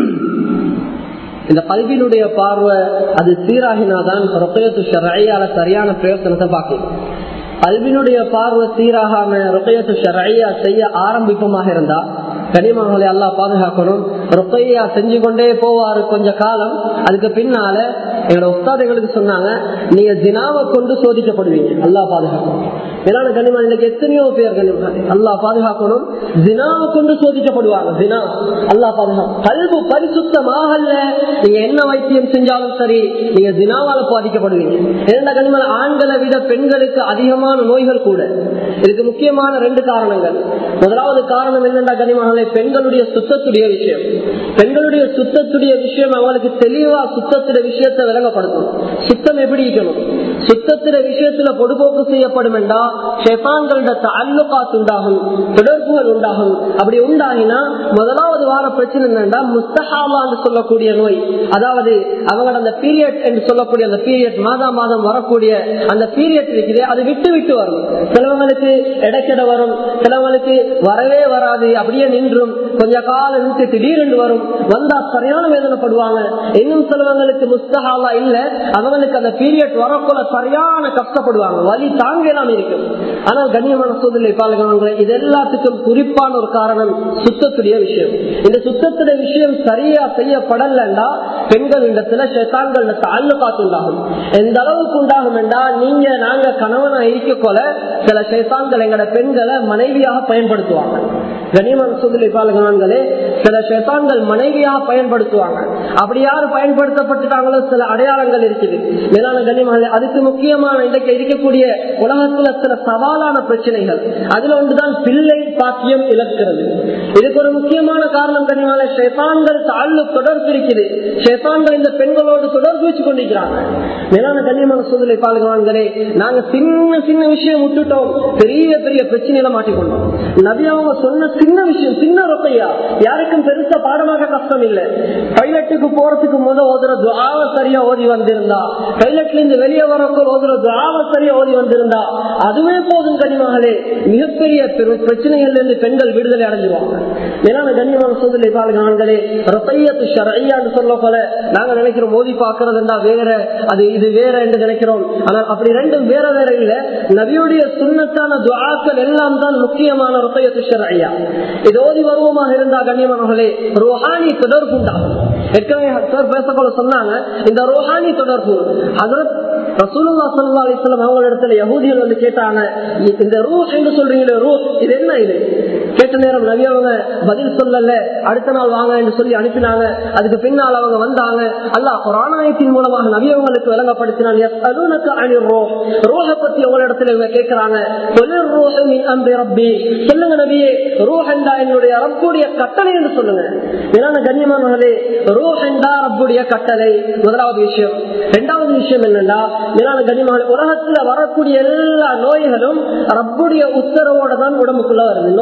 A: இந்த கல்வியினுடைய பார்வை அது சீராகினாதான் ரொக்கையத்து ஷரையால சரியான பிரயோசனத்தை பார்க்கணும் கல்வினுடைய பார்வை சீராகாம ரொக்கையத்து ஷரையா செய்ய ஆரம்பிப்பமாக இருந்தா கனிமங்களை எல்லாம் பாதுகாக்கணும் ரொக்கையா செஞ்சு கொண்டே போவாரு கொஞ்ச காலம் அதுக்கு பின்னால எங்களோட உஸ்தாதைகளுக்கு சொன்னாங்க நீங்க தினாவை கொண்டு சோதிக்கப்படுவீங்க அல்லா பாதுகாக்கணும் ஏன்னா கனிமா இன்னைக்கு எத்தனையோ பேர் கனிமா அல்லா பாதுகாக்கணும் தினாவை கொண்டு சோதிக்கப்படுவாங்க தினா அல்லா பாதுகாக்கும் கல்வி பரிசுத்தமாகல நீங்க என்ன வைத்தியம் செஞ்சாலும் சரி நீங்க தினாவால பாதிக்கப்படுவீங்க ஏன்னா கனிமல ஆண்களை விட பெண்களுக்கு அதிகமான நோய்கள் கூட இதுக்கு முக்கியமான ரெண்டு காரணங்கள் முதலாவது காரணம் என்னென்ன கனிமகளை பெண்களுடைய சுத்தத்துடைய விஷயம் பெண்களுடைய சுத்தத்துடைய விஷயம் அவங்களுக்கு தெளிவா சுத்தத்துடைய விஷயத்தை விளங்கப்படுத்தும் சுத்தம் எப்படி இருக்கணும் சுத்தத்துடைய விஷயத்துல பொடுபோக்கு செய்யப்படும் என்றா ஷெஃபான்களோட அல்லுகாத்து உண்டாகும் தொடர்புகள் உண்டாகும் அப்படி உண்டாகினா முதலாவது வார பிரச்சனை என்னன்னா முஸ்தஹாமா என்று சொல்லக்கூடிய நோய் அதாவது அவங்களோட அந்த பீரியட் என்று சொல்லக்கூடிய அந்த பீரியட் மாதா மாதம் வரக்கூடிய அந்த பீரியட் இருக்குது அது விட்டு விட்டு வரும் சிலவங்களுக்கு இடைக்கிட வரும் சிலவங்களுக்கு வரவே வராது அப்படியே நின்றும் கொஞ்ச காலம் நின்று திடீரென்று வரும் வந்தா சரியான வேதனைப்படுவாங்க இன்னும் சிலவங்களுக்கு முஸ்தஹாலா இல்ல அவங்களுக்கு அந்த பீரியட் வரக்குள்ள சரியான கஷ்டப்படுவாங்க வலி தாங்கலாம் இருக்கும் ஆனால் கண்ணியமான சூழ்நிலை பாலகவங்களை இது எல்லாத்துக்கும் குறிப்பான ஒரு காரணம் சுத்தத்துடைய விஷயம் இந்த சுத்தத்துடைய விஷயம் சரியா செய்யப்படலண்டா பெண்கள் இடத்துல ஷெத்தான்கள் தாழ்ந்து காத்துண்டாகும் எந்த அளவுக்கு உண்டாகும் என்றா நீங்க நாங்க கணவனா இருக்க கொல சில ஷேத்தான்கள் எங்கட பெண்களை மனைவியாக பயன்படுத்துவாங்க கனிமன் சுதலி பாலகனான்களே சில ஷேத்தான்கள் மனைவியாக பயன்படுத்துவாங்க அப்படி யாரு பயன்படுத்தப்பட்டுட்டாங்களோ சில அடையாளங்கள் இருக்குது மேலான கனிமகள் அதுக்கு முக்கியமான இன்றைக்கு இருக்கக்கூடிய உலகத்துல சில சவாலான பிரச்சனைகள் அதுல ஒன்றுதான் பிள்ளை பாக்கியம் இழக்கிறது இதுக்கு ஒரு முக்கியமான காரணம் கனிமலை ஷேத்தான்கள் தாழ்வு தொடர்பு இருக்குது ஷேத்தான்கள் இந்த பெண்களோடு தொடர்பு வச்சு கொண்டிருக்கிறாங்க மேலான கண்ணியமான சூழ்நிலை பாலகவான்களே நாங்க சின்ன சின்ன விஷயம் விட்டுட்டோம் பெரிய பெரிய பிரச்சனையில மாட்டிக்கொண்டோம் நபி அவங்க சொன்ன சின்ன விஷயம் சின்ன ரொப்பையா யாருக்கும் பெருசா பாடமாக கஷ்டம் இல்ல பைலட்டுக்கு போறதுக்கு முத ஓதுற துவாவ சரியா ஓதி வந்திருந்தா பைலட்ல இருந்து வெளியே வரக்குள் ஓதுற துவாவ சரியா ஓதி வந்திருந்தா அதுவே போதும் கனிமகளே மிகப்பெரிய பிரச்சனைகள்ல இருந்து பெண்கள் விடுதலை அடைஞ்சிருவாங்க மேலான கண்ணியமான சூழ்நிலை பாலகவான்களே ரொப்பையத்து ஷரையான்னு சொல்ல போல நாங்க நினைக்கிறோம் மோதி பாக்குறதுண்டா வேற அது இது வேற என்று நினைக்கிறோம் ஆனால் அப்படி ரெண்டும் வேற வேற இல்ல நபியுடைய சுண்ணத்தான துவாக்கள் எல்லாம் தான் முக்கியமான ருப்பையத்து ஷரையா இது ஓதி வருவமாக இருந்தா கண்ணியமானவர்களே ரோஹானி தொடர்பு உண்டாகும் ஏற்கனவே பேசக்கொள்ள சொன்னாங்க இந்த ரோஹானி தொடர்பு அதற்கு ரசூலுல்லா சல்லா அலிஸ்லாம் அவங்க இடத்துல யகூதிகள் வந்து கேட்டாங்க இந்த ரூ என்று சொல்றீங்களே ரூ இது என்ன இது கேட்ட நேரம் நபி அவங்க பதில் சொல்லல அடுத்த நாள் வாங்க என்று சொல்லி அனுப்பினாங்க அதுக்கு பின்னால் அவங்க வந்தாங்க அல்லாஹ் குரானாயத்தின் மூலமாக நபி அவங்களுக்கு விளங்கப்படுத்தினாங்க ரோஹ பத்தி உங்களிடத்துல இவங்க கேட்கிறாங்க சொல்லுங்க நபியே ரோஹண்டா என்னுடைய ரப்புடைய கட்டளை என்று சொல்லுங்க ஏன்னா கண்ணியமானே ரோஹண்டா ரப்புடைய கட்டளை முதலாவது விஷயம் இரண்டாவது விஷயம் என்னன்னா மேலான கண்ணியமான உலகத்துல வரக்கூடிய எல்லா நோய்களும் ரப்புடைய உத்தரவோட தான் உடம்புக்குள்ள வருது நோயாயின்றா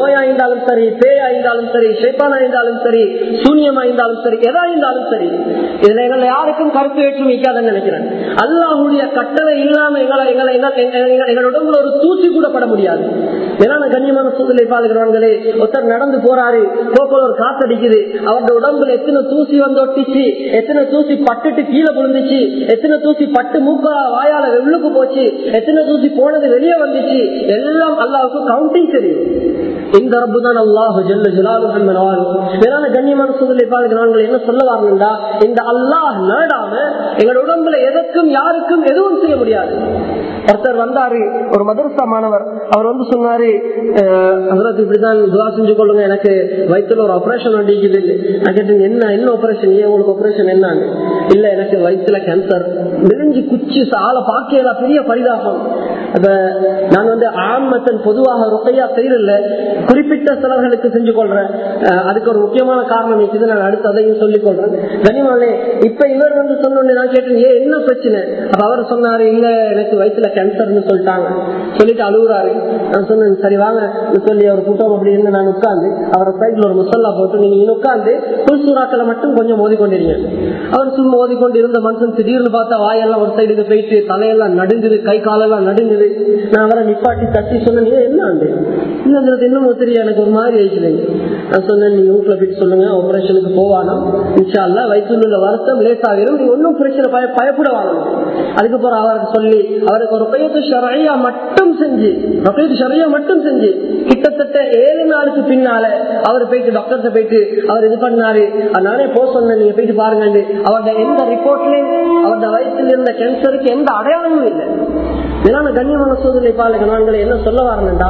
A: இருந்தாலும் சரி பேயா இருந்தாலும் சரி ஷேப்பானா இருந்தாலும் சரி சூன்யமா இருந்தாலும் சரி எதா இருந்தாலும் சரி இதுல எங்களை யாருக்கும் கருத்து வேற்றுமை வைக்காதுன்னு நினைக்கிறேன் அல்லாஹுடைய கட்டளை இல்லாம எங்களை எங்களை எங்களோட உடம்புல ஒரு தூசி கூட பட முடியாது ஏன்னா கண்ணியமான சூழ்நிலை பாதுகிறவங்களே ஒருத்தர் நடந்து போறாரு போக்குவரத்து ஒரு காத்தடிக்குது அவருடைய உடம்புல எத்தனை தூசி வந்து ஒட்டிச்சு எத்தனை தூசி பட்டுட்டு கீழே விழுந்துச்சு எத்தனை தூசி பட்டு மூக்கா வாயால உள்ளுக்கு போச்சு எத்தனை தூசி போனது வெளியே வந்துச்சு எல்லாம் அல்லாவுக்கு கவுண்டிங் தெரியும் இந்த ரப்பு தான் அல்லாஹு ஜெல்ல ஜலாலு கண்ணியமான சூழ்நிலை பாதுகிறவங்க என்ன சொல்ல வரணும்டா இந்த அல்லாஹ் நாடாம எங்களோட உடம்புல எதற்கும் யாருக்கும் எதுவும் செய்ய முடியாது ஒருத்தர் வந்தாரு ஒரு மதரசா மாணவர் அவர் வந்து சொன்னாரு இப்படிதான் துவா செஞ்சு கொள்ளுங்க எனக்கு வயிற்றுல ஒரு ஆபரேஷன் அடிக்குது நான் கேட்டேன் என்ன என்ன ஆபரேஷன் ஏன் உங்களுக்கு ஆபரேஷன் என்னன்னு இல்ல எனக்கு வயிற்றுல கேன்சர் விரிஞ்சு குச்சி ஆளை பார்க்கல பெரிய பரிதாபம் அப்ப நான் வந்து ஆமத்தன் பொதுவாக ரொக்கையா செய்யறதில்ல குறிப்பிட்ட சிலர்களுக்கு செஞ்சு கொள்றேன் அதுக்கு ஒரு முக்கியமான காரணம் இருக்குது நான் அடுத்து அதையும் சொல்லிக் கொள்றேன் கனிமாலே இப்ப இவர் வந்து சொன்னோன்னு நான் கேட்டேன் ஏன் என்ன பிரச்சனை அப்ப அவர் சொன்னாரு இல்ல எனக்கு வயிற்றுல கேன்சர்னு சொல்லிட்டாங்க சொல்லிட்டு அழுகுறாரு நான் சொன்னேன் சரி வாங்க சொல்லி அவர் கூட்டம் அப்படி இருந்து நான் உட்கார்ந்து அவரை சைட்ல ஒரு முசல்லா போட்டு நீங்க உட்கார்ந்து புல் சூறாக்களை மட்டும் கொஞ்சம் மோதிக்கொண்டிருங்க அவர் சும்மா மோதிக்கொண்டு இருந்த மனுஷன் திடீர்னு பார்த்தா வாயெல்லாம் ஒரு சைடுக்கு போயிட்டு தலையெல்லாம் நடுங்குது கை காலெல்லாம் நடுங்குது நான் அவரை நிப்பாட்டி தட்டி சொன்னேன் என்ன ஆண்டு இல்லைங்கிறது இன்னும் தெரியும் எனக்கு ஒரு மாதிரி ஆயிடுச்சுங்க நான் சொன்னேன் நீங்க வீட்டுல போயிட்டு சொல்லுங்க ஆபரேஷனுக்கு போவானா இன்ஷா அல்ல வயிற்றுல வருத்தம் லேட் ஆகிரும் நீ ஒன்னும் பிரச்சனை பய பயப்பட வாங்கணும் அதுக்கப்புறம் அவருக்கு சொல்லி அவருக்கு ஒரு பையத்து ஷரையா மட்டும் செஞ்சு பையத்து ஷரையா மட்டும் செஞ்சு கிட்டத்தட்ட ஏழு நாளுக்கு பின்னால அவர் போயிட்டு டாக்டர்கிட்ட போயிட்டு அவர் இது பண்ணாரு நானே போக சொன்னேன் நீங்க போயிட்டு பாருங்க அவருடைய எந்த ரிப்போர்ட்லயும் அவருடைய வயசுல இருந்த கேன்சருக்கு எந்த அடையாளமும் இல்லை இதனால கண்ணியமான சூழ்நிலை பாலுக்கு நாங்கள் என்ன சொல்ல வரணும்டா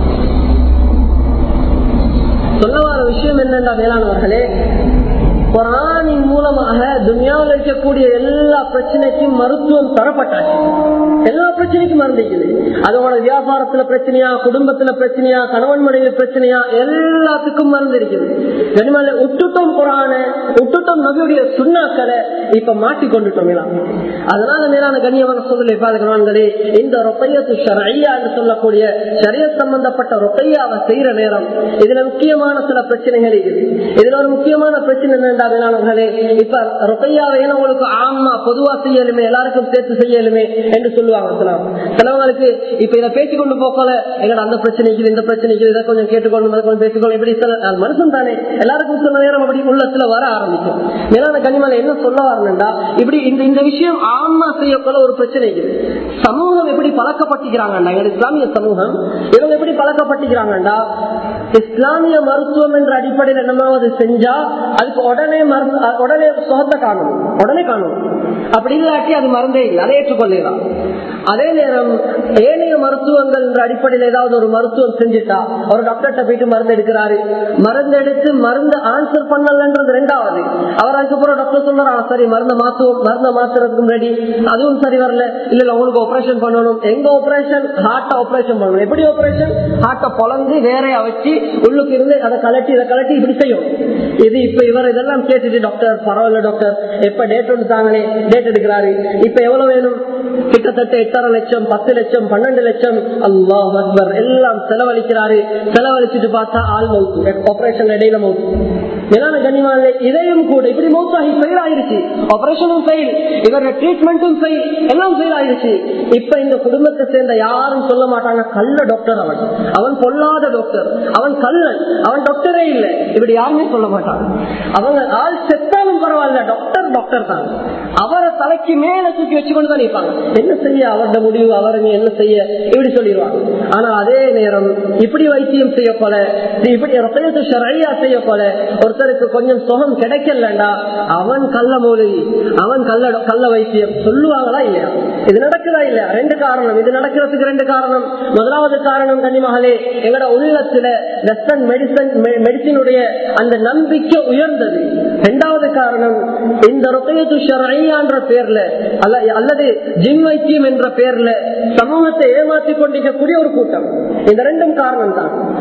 A: சொல்ல வர விஷயம் என்னென்றா மேலானவர்களே குரானின் மூலமாக துனியாவில் இருக்கக்கூடிய எல்லா பிரச்சனைக்கும் மருத்துவம் தரப்பட்டாச்சு எல்லா பிரச்சனைக்கும் மருந்திக்குது அதோட வியாபாரத்துல பிரச்சனையா குடும்பத்துல பிரச்சனையா கணவன் மனைவி பிரச்சனையா எல்லாத்துக்கும் மருந்து இருக்குது கனிமலை விட்டுட்டோம் குரான விட்டுட்டோம் நபியுடைய சுண்ணாக்களை இப்ப மாட்டி கொண்டுட்டோம் அதனால மேலான கண்ணியமான சூழ்நிலை பாதுகாங்களே இந்த ரொப்பையத்து ஷரையா என்று சொல்லக்கூடிய ஷரிய சம்பந்தப்பட்ட ரொப்பையாவை செய்யற நேரம் இதுல முக்கியமான சில பிரச்சனைகள் இருக்குது இதுல ஒரு முக்கியமான பிரச்சனை என்னென்றா வேளாண்களே இப்ப ரொப்பையாவை உங்களுக்கு ஆமா பொதுவா செய்யலுமே எல்லாருக்கும் சேர்த்து செய்யலுமே என்று சொல்லுவாங்க சிலவங்களுக்கு இப்ப இதை பேசிக்கொண்டு போக்கல எங்கட அந்த பிரச்சனைக்கு இந்த பிரச்சனைக்கு இதை கொஞ்சம் கேட்டுக்கொள்ளும் அதை கொஞ்சம் பேசிக்கொள்ளும் இப்படி சில மனுஷன் தானே எல்லாருக்கும் சில நேரம் அப்படி உள்ளத்துல வர ஆரம்பிக்கும் மேலான கனிமலை என்ன சொல்ல வரணும்டா இப்படி இந்த இந்த விஷயம் ஆமா செய்யக்குள்ள ஒரு பிரச்சனை இருக்குது சமூகம் எப்படி பழக்கப்பட்டிருக்கிறாங்கண்டா எங்க இஸ்லாமிய சமூகம் இவங்க எப்படி பழக்கப்பட்டிருக்கிறாங்கண்டா இஸ்லாமிய மருத்துவம் என்ற அடிப்படையில் என்னமாவது செஞ்சா அதுக்கு உடனே உடனே சுகத்தை காணும் உடனே காணும் அப்படி இல்லாட்டி அது மருந்தே இல்லை அதை ஏற்றுக்கொள்ளலாம் அதே நேரம் ஏனைய மருத்துவங்கள் என்ற அடிப்படையில் ஏதாவது ஒரு மருத்துவம் செஞ்சுட்டா ஒரு டாக்டர்கிட்ட போயிட்டு மருந்து எடுக்கிறாரு மருந்து எடுத்து மருந்து ஆன்சர் பண்ணலன்றது ரெண்டாவது அவர் அதுக்கப்புறம் டாக்டர் சொல்றாரு சரி மருந்த மாத்துவோம் மருந்த மாத்துறதுக்கு ரெடி அதுவும் சரி வரல இல்ல இல்ல உங்களுக்கு ஆபரேஷன் பண்ணணும் எங்க ஆபரேஷன் ஹார்ட் ஆபரேஷன் பண்ணணும் எப்படி ஆபரேஷன் ஹார்ட்டை பொழந்து வேறையா வச்சு உள்ளுக்கு இருந்து அதை கலட்டி இதை கலட்டி இப்படி செய்யும் இது இப்ப இவர் இதெல்லாம் கேட்டுட்டு டாக்டர் பரவாயில்ல டாக்டர் எப்ப டேட் ஒன்று தாங்களே டேட் எடுக்கிறாரு இப்ப எவ்வளவு வேணும் கிட்டத்தட்ட எட்டரை லட்சம் பத்து லட்சம் பன்னெண்டு லட்சம் அல்லாஹ் அக்பர் எல்லாம் செலவழிக்கிறாரு செலவழிச்சுட்டு பார்த்தா ஆள் மவுத்து ஆபரேஷன் இடையில மவுத்து மேலான கண்ணியமான இதையும் கூட இப்படி மௌத்தாகி ஃபெயில் ஆயிருச்சு ஆபரேஷனும் ஃபெயில் இவரோட ட்ரீட்மெண்ட்டும் ஃபெயில் எல்லாம் ஃபெயில் ஆயிருச்சு இப்ப இந்த குடும்பத்தை சேர்ந்த யாரும் சொல்ல மாட்டாங்க கள்ள டாக்டர் அவன் அவன் பொல்லாத டாக்டர் அவன் கல்லன் அவன் டாக்டரே இல்லை இப்படி யாருமே சொல்ல மாட்டாங்க அவங்க ஆள் செத்தாலும் பரவாயில்ல டாக்டர் டாக்டர் தான் அவரை தலைக்கு மேல தூக்கி வச்சுக்கொண்டு தான் நிற்பாங்க என்ன செய்ய அவரோட முடிவு அவருங்க என்ன செய்ய இப்படி சொல்லிடுவாங்க ஆனா அதே நேரம் இப்படி வைத்தியம் செய்ய போல இப்படி ரத்தத்தை ஷரையா செய்ய போல ஒருத்தருக்கு கொஞ்சம் சுகம் கிடைக்கலண்டா அவன் கள்ள மூலிகை அவன் கள்ள கள்ள வைத்தியம் சொல்லுவாங்களா இல்லையா இது நடக்குதா இல்லையா ரெண்டு காரணம் இது நடக்கிறதுக்கு ரெண்டு காரணம் முதலாவது காரணம் கன்னிமகளே எங்கட உள்ளத்துல வெஸ்டர்ன் மெடிசன் மெடிசினுடைய அந்த நம்பிக்கை உயர்ந்தது இரண்டாவது காரணம் இந்த ரொக்கையத்து ஷரையான்ற பேர்ல அல்லது ஜிம் வைத்தியம் என்ற பேர்ல சமூகத்தை ஏமாற்றி கொண்டிருக்கக்கூடிய ஒரு கூட்டம் இந்த ரெண்டும் காரணம் தான்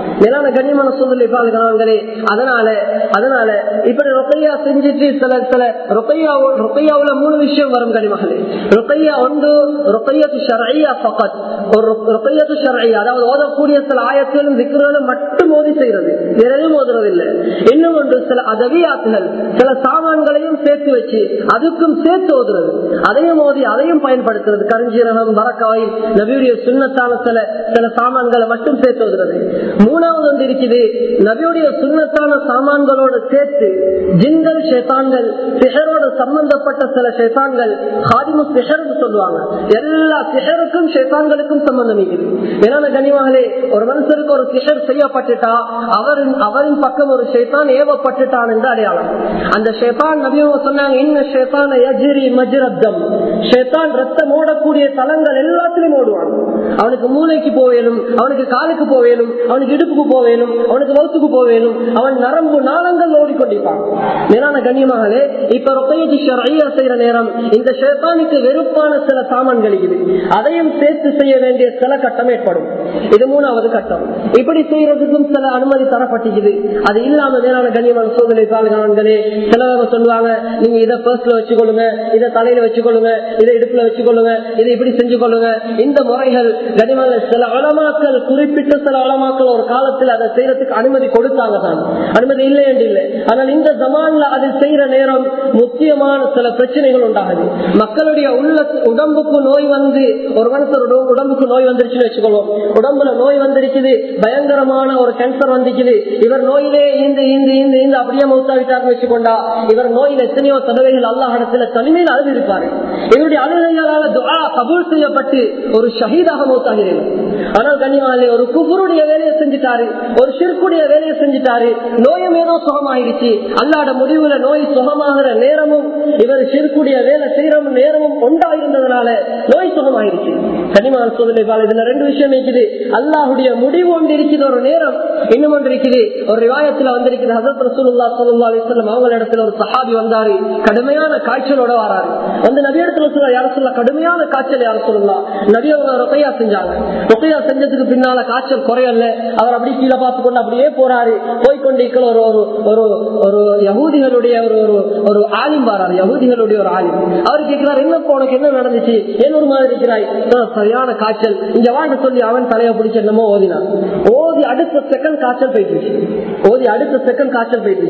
A: மேலான கண்ணியமான சூழ்நிலை பாதுகாங்களே அதனால அதனால இப்படி ரொக்கையா செஞ்சுட்டு சில சில ரொக்கையா ரொக்கையாவுல மூணு விஷயம் வரும் கனிமகளே ரொக்கையா ஒன்று ரொக்கையத்து ஷரையா பக்கத் ஒரு ரொக்கையத்து ஷரையா அதாவது ஓதக்கூடிய சில ஆயத்திலும் திக்குகளும் மட்டும் மோதி செய்யறது வேற எதுவும் ஓதுறது இல்லை இன்னும் ஒன்று சில அதவியாத்துகள் சில சாமான்களையும் சேர்த்து வச்சு அதுக்கும் சேர்த்து ஓதுறது அதையும் ஓதி அதையும் பயன்படுத்துறது கருஞ்சீரகம் வரக்காய் நபியுடைய சுண்ணத்தான சில சில சாமான்களை மட்டும் சேர்த்து ஓதுறது மூணாவது ஒன்று இருக்குது நபியுடைய சுண்ணத்தான சாமான்களோடு சேர்த்து ஜின்கள் ஷேத்தான்கள் சிஹரோடு சம்பந்தப்பட்ட சில ஷேத்தான்கள் ஹாதிமு சிஹர்னு சொல்லுவாங்க எல்லா சிஹருக்கும் ஷேத்தான்களுக்கும் சம்பந்தம் இருக்குது ஏன்னா கனிமகளே ஒரு மனுஷருக்கு ஒரு சிஹர் செய்யப்பட்டுட்டா அவரின் அவரின் பக்கம் ஒரு ஷேத்தான் ஏவப்பட்டுட்டான் என்று அடையாளம் அந்த ஷேத்தான் நபியவங்க சொன்னாங்க இன்ன ஷேத்தான யஜிரி மஜ்ரத்தம் ஷேத்தான் ரத்தம் ஓடக்கூடிய தலங்கள் எல்லாத்திலும் ஓடுவான் அவனுக்கு மூளைக்கு போவேலும் அவனுக்கு காலுக்கு போவேலும் அவனுக்கு இடுப்புக்கு போவேலும் அவனுக்கு வகுத்துக்கு போவேலும் அவன் நரம்பு நாளங்கள் ஓடிக்கொண்டிருப்பான் மேலான கண்ணியமாகவே இப்ப ரொக்கையத்து ஷரையா செய்யற நேரம் இந்த ஷேத்தானுக்கு வெறுப்பான சில சாமான் கழிக்குது அதையும் சேர்த்து செய்ய வேண்டிய சில கட்டம் ஏற்படும் இது மூணாவது கட்டம் இப்படி செய்யறதுக்கும் சில அனுமதி தரப்பட்டிருக்குது அது இல்லாம மேலான கண்ணியமான சோதனை பாதுகாவன்களே சிலவங்க சொல்லுவாங்க நீங்க இதை பர்ஸ்ல வச்சுக்கொள்ளுங்க இதை தலையில வச்சுக்கொள்ளுங்க இதை இடுப்புல வச்சுக்கொள்ளுங்க இதை இப்படி செஞ்சு கொள்ளுங்க இந்த முறைகள் கனிமங்கள் சில அளமாக்கள் குறிப்பிட்ட சில அளமாக்கள் ஒரு காலத்தில் அதை செய்யறதுக்கு அனுமதி கொடுத்தாங்க தான் அனுமதி இல்லை என்று இல்லை ஆனால் இந்த ஜமான்ல அது செய்யற நேரம் முக்கியமான சில பிரச்சனைகள் உண்டாகுது மக்களுடைய உள்ள உடம்புக்கு நோய் வந்து ஒரு மனுஷரோட உடம்புக்கு நோய் வந்துருச்சுன்னு வச்சுக்கொள்வோம் உடம்புல நோய் வந்திருக்குது பயங்கரமான ஒரு கேன்சர் வந்துக்குது இவர் நோயிலே இந்த இந்த இந்த இந்த அப்படியே மௌத்தாவிட்டார்னு வச்சுக்கொண்டா இவர் நோயில் எத்தனையோ தடவைகள் அல்லாஹ் இடத்துல தனிமையில் அழுது இருப்பாரு இவருடைய அழுகைகளால துஆ கபூல் செய்யப்பட்டு ஒரு ஷஹீதாக மௌத்தாகிறேன் ஆனால் கண்ணியமாலே ஒரு குபுருடைய வேலையை செஞ்சுட்டாரு ஒரு சிற்குடைய வேலையை செஞ்சுட்டாரு நோயும் ஏதோ சுகமாயிருச்சு அல்லாட முடிவுல நோய் சுகமாகிற நேரமும் இவர் சிற்குடைய வேலை செய்யற நேரமும் ஒன்றாயிருந்ததுனால நோய் சுகமாயிருச்சு கனிமான சோதனை பால இதுல ரெண்டு விஷயம் இருக்குது அல்லாஹுடைய முடிவு ஒன்று இருக்குது ஒரு நேரம் இன்னும் ஒன்று இருக்குது ஒரு ரிவாயத்துல வந்திருக்குது ஹசரத் ரசூலுல்லா சல்லா அலிஸ்லாம் அவங்க இடத்துல ஒரு சஹாபி வந்தாரு கடுமையான காய்ச்சலோட வராரு வந்து நபி இடத்துல சொல்ல யார சொல்ல கடுமையான காய்ச்சல் யார சொல்லலாம் நபி அவங்க ரொக்கையா செஞ்சாங்க ரொக்கையா செஞ்சதுக்கு பின்னால காய்ச்சல் குறையல அவர் அப்படி கீழே பார்த்து கொண்டு அப்படியே போறாரு போய்கொண்டிருக்கிற ஒரு ஒரு ஒரு ஒரு யகூதிகளுடைய ஒரு ஒரு ஒரு ஆலிம் வராரு யகூதிகளுடைய ஒரு ஆலிம் அவர் கேட்கிறார் என்ன உனக்கு என்ன நடந்துச்சு ஏன் ஒரு மாதிரி இருக்கிறாய் சரியான காய்ச்சல் இங்க வாங்க சொல்லி அவன் தலையை பிடிச்ச என்னமோ ஓதினான் ஓதி அடுத்த செகண்ட் காய்ச்சல் போயிட்டு ஓதி அடுத்த செகண்ட் காய்ச்சல் போயிட்டு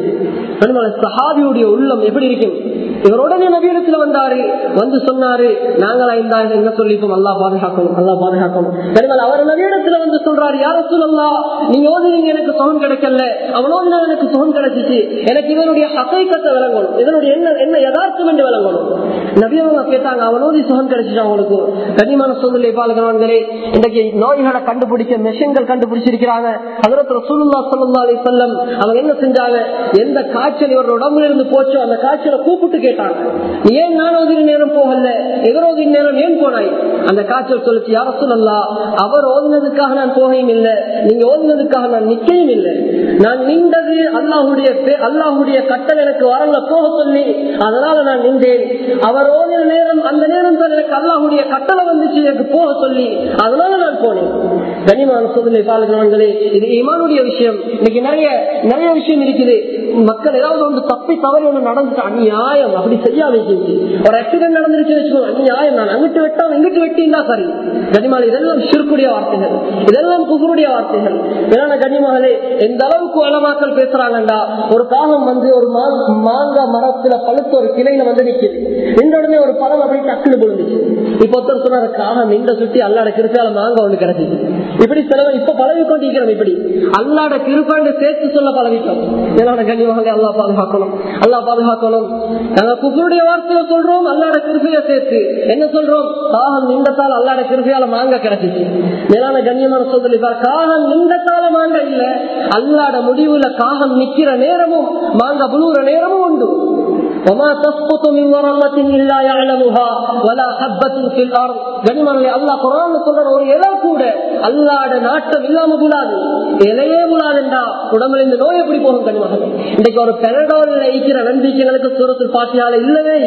A: சஹாபியுடைய உள்ளம் எப்படி இருக்கும் இவர் உடனே நவீனத்துல வந்தாரு வந்து சொன்னாரு நாங்களா இந்த என்ன சொல்லிப்போம் அல்லா பாதுகாக்கணும் அல்லா பாதுகாக்கணும் பெருமாள் அவர் நவீனத்துல வந்து சொல்றாரு யார சொல்லலாம் நீங்க ஓதுனீங்க எனக்கு சுகம் கிடைக்கல அவன் ஓதினா எனக்கு சுகம் கிடைச்சிச்சு எனக்கு இதனுடைய ஹசைக்கத்தை விளங்கணும் இதனுடைய என்ன என்ன யதார்த்தம் என்று விளங்கணும் நபியவங்க கேட்டாங்க அவன் ஓதி சுகம் கிடைச்சிச்சு அவங்களுக்கு கனிமான சூழ்நிலை பாலகவான்களே இன்றைக்கு நோய்களை கண்டுபிடிக்க மெஷின்கள் கண்டுபிடிச்சிருக்கிறாங்க அதற்கு ரசூலுல்லா சல்லா அலி செல்லம் அவங்க என்ன செஞ்சாங்க எந்த காய்ச்சல் இவரோட உடம்புல இருந்து போச்சோ அந்த காய்ச்சலை கூப்பிட்டு கேட்டாங்க நீ ஏன் நான் ஓதின நேரம் போகல எவர் ஓதின நேரம் ஏன் போனாய் அந்த காய்ச்சல் சொல்லிச்சு யார சொல்லலா அவர் ஓதினதுக்காக நான் போகையும் இல்லை நீங்க ஓதினதுக்காக நான் நிக்கையும் இல்லை நான் நின்றது அல்லாஹுடைய அல்லாஹுடைய கட்டல் எனக்கு வரல போக சொல்லி அதனால நான் நின்றேன் அவர் ஓதின நேரம் அந்த நேரம் தான் எனக்கு அல்லாஹுடைய கட்டளை வந்துச்சு எனக்கு போக சொல்லி அதனால நான் போனேன் கனிமான சோதனை பாலகவான்களே இது இமானுடைய விஷயம் இன்னைக்கு நிறைய நிறைய விஷயம் இருக்குது மக்கள் ஏதாவது ஒன்று தப்பி தவறி ஒன்று நடந்துட்டு அநியாயம் அப்படி செய்யா வச்சிருச்சு ஒரு ஆக்சிடென்ட் நடந்துருச்சு வச்சுக்கோ அநியாயம் நான் அங்கிட்டு வெட்டா இங்கிட்டு வெட்டினா சரி கனிமால் இதெல்லாம் சிறுக்குடைய வார்த்தைகள் இதெல்லாம் குகுருடைய வார்த்தைகள் ஏன்னா கனிமாலே எந்த அளவுக்கு வளமாக்கள் பேசுறாங்கண்டா ஒரு காலம் வந்து ஒரு மாங்காய் மரத்துல பழுத்த ஒரு கிளையில வந்து நிக்குது நின்ற உடனே ஒரு பழம் அப்படியே டக்குனு விழுந்துச்சு இப்ப ஒருத்தர் சொன்னார் காகம் நின்ற சுத்தி அல்லாட கிருப்பால மாங்காய் ஒண்ணு கிடைச்சிச்சு இப்படி சிலவ இப்ப பழகி கொண்டிருக்கிறோம் இப்படி அல்லாட கிருப்பாண்டு சேர்த்து சொல்ல பழகிட்டோம் என்னோட கண்ணியமாக அல்லா பாதுகாக்கணும் அல்லா பாதுகாக்கணும் நாங்க குக்கருடைய வார்த்தையை சொல்றோம் அல்லாட கிருப்பைய சேர்த்து என்ன சொல்றோம் காகம் நின்றத்தால் அல்லாட கிருப்பையால மாங்க கிடைச்சிச்சு மேலான கண்ணியமான சொல்லி காகம் நின்றத்தால மாங்க இல்ல அல்லாட முடிவுல காகம் நிக்கிற நேரமும் மாங்க புழுவுற நேரமும் உண்டு وما تسقط من ورقة إلا يعلمها ولا حبة في الأرض கனிமலை அல்லாஹ் குரான் சொல்ற ஒரு இலை கூட அல்லாட நாட்டம் இல்லாம புலாது இலையே புலாதுண்டா உடம்புல இந்த நோய் எப்படி போகும் கனிமகள் இன்னைக்கு ஒரு பெரடோல் இருக்கிற நம்பிக்கைகளுக்கு சூரத்தில் பாட்டியால இல்லவே இல்லை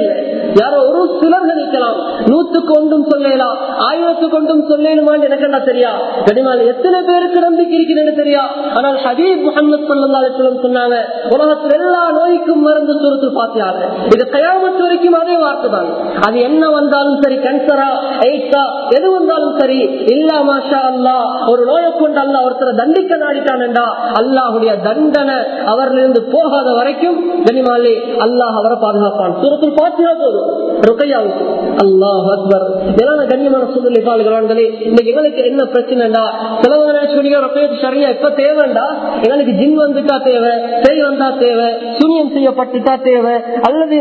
A: யாரோ ஒரு சிலர் நினைக்கலாம் நூத்துக்கு ஒன்றும் சொல்லலாம் ஆயிரத்துக்கு ஒன்றும் சொல்லலுமான்னு எனக்கு என்ன தெரியா கனிமால் எத்தனை பேருக்கு நம்பிக்கை இருக்கிறது தெரியா ஆனால் ஹபீப் முகமது சல்லா அலிஸ்லம் சொன்னாங்க உலகத்தில் எல்லா நோய்க்கும் மருந்து சுரத்து பாத்தியாங்க இது கயாமத்து வரைக்கும் அதே வார்த்தை தான் அது என்ன வந்தாலும் சரி கேன்சரா எய்ட்ஸா எது வந்தாலும் சரி இல்லா மாஷா அல்லா ஒரு நோயை கொண்டு அல்ல ஒருத்தர் தண்டிக்க நாடிட்டான்டா அல்லாஹுடைய தண்டனை அவரிலிருந்து போகாத வரைக்கும் கனிமாலே அல்லாஹ் அவரை பாதுகாப்பான் சுரத்தில் பாத்தியா போதும் ருக்கையாவுக்கு அல்லாஹ் அக்பர் இதெல்லாம் கண்ணியமான சூழ்நிலை பாலுகிறான்களே இன்னைக்கு எங்களுக்கு என்ன பிரச்சனைடா சிலவங்க நினைச்சுக்கீங்க ரொக்கையத்து சரியா இப்ப தேவைண்டா எங்களுக்கு ஜின் வந்துட்டா தேவை பேய் வந்தா தேவை சூனியம் செய்யப்பட்டுட்டா தேவை அல்லது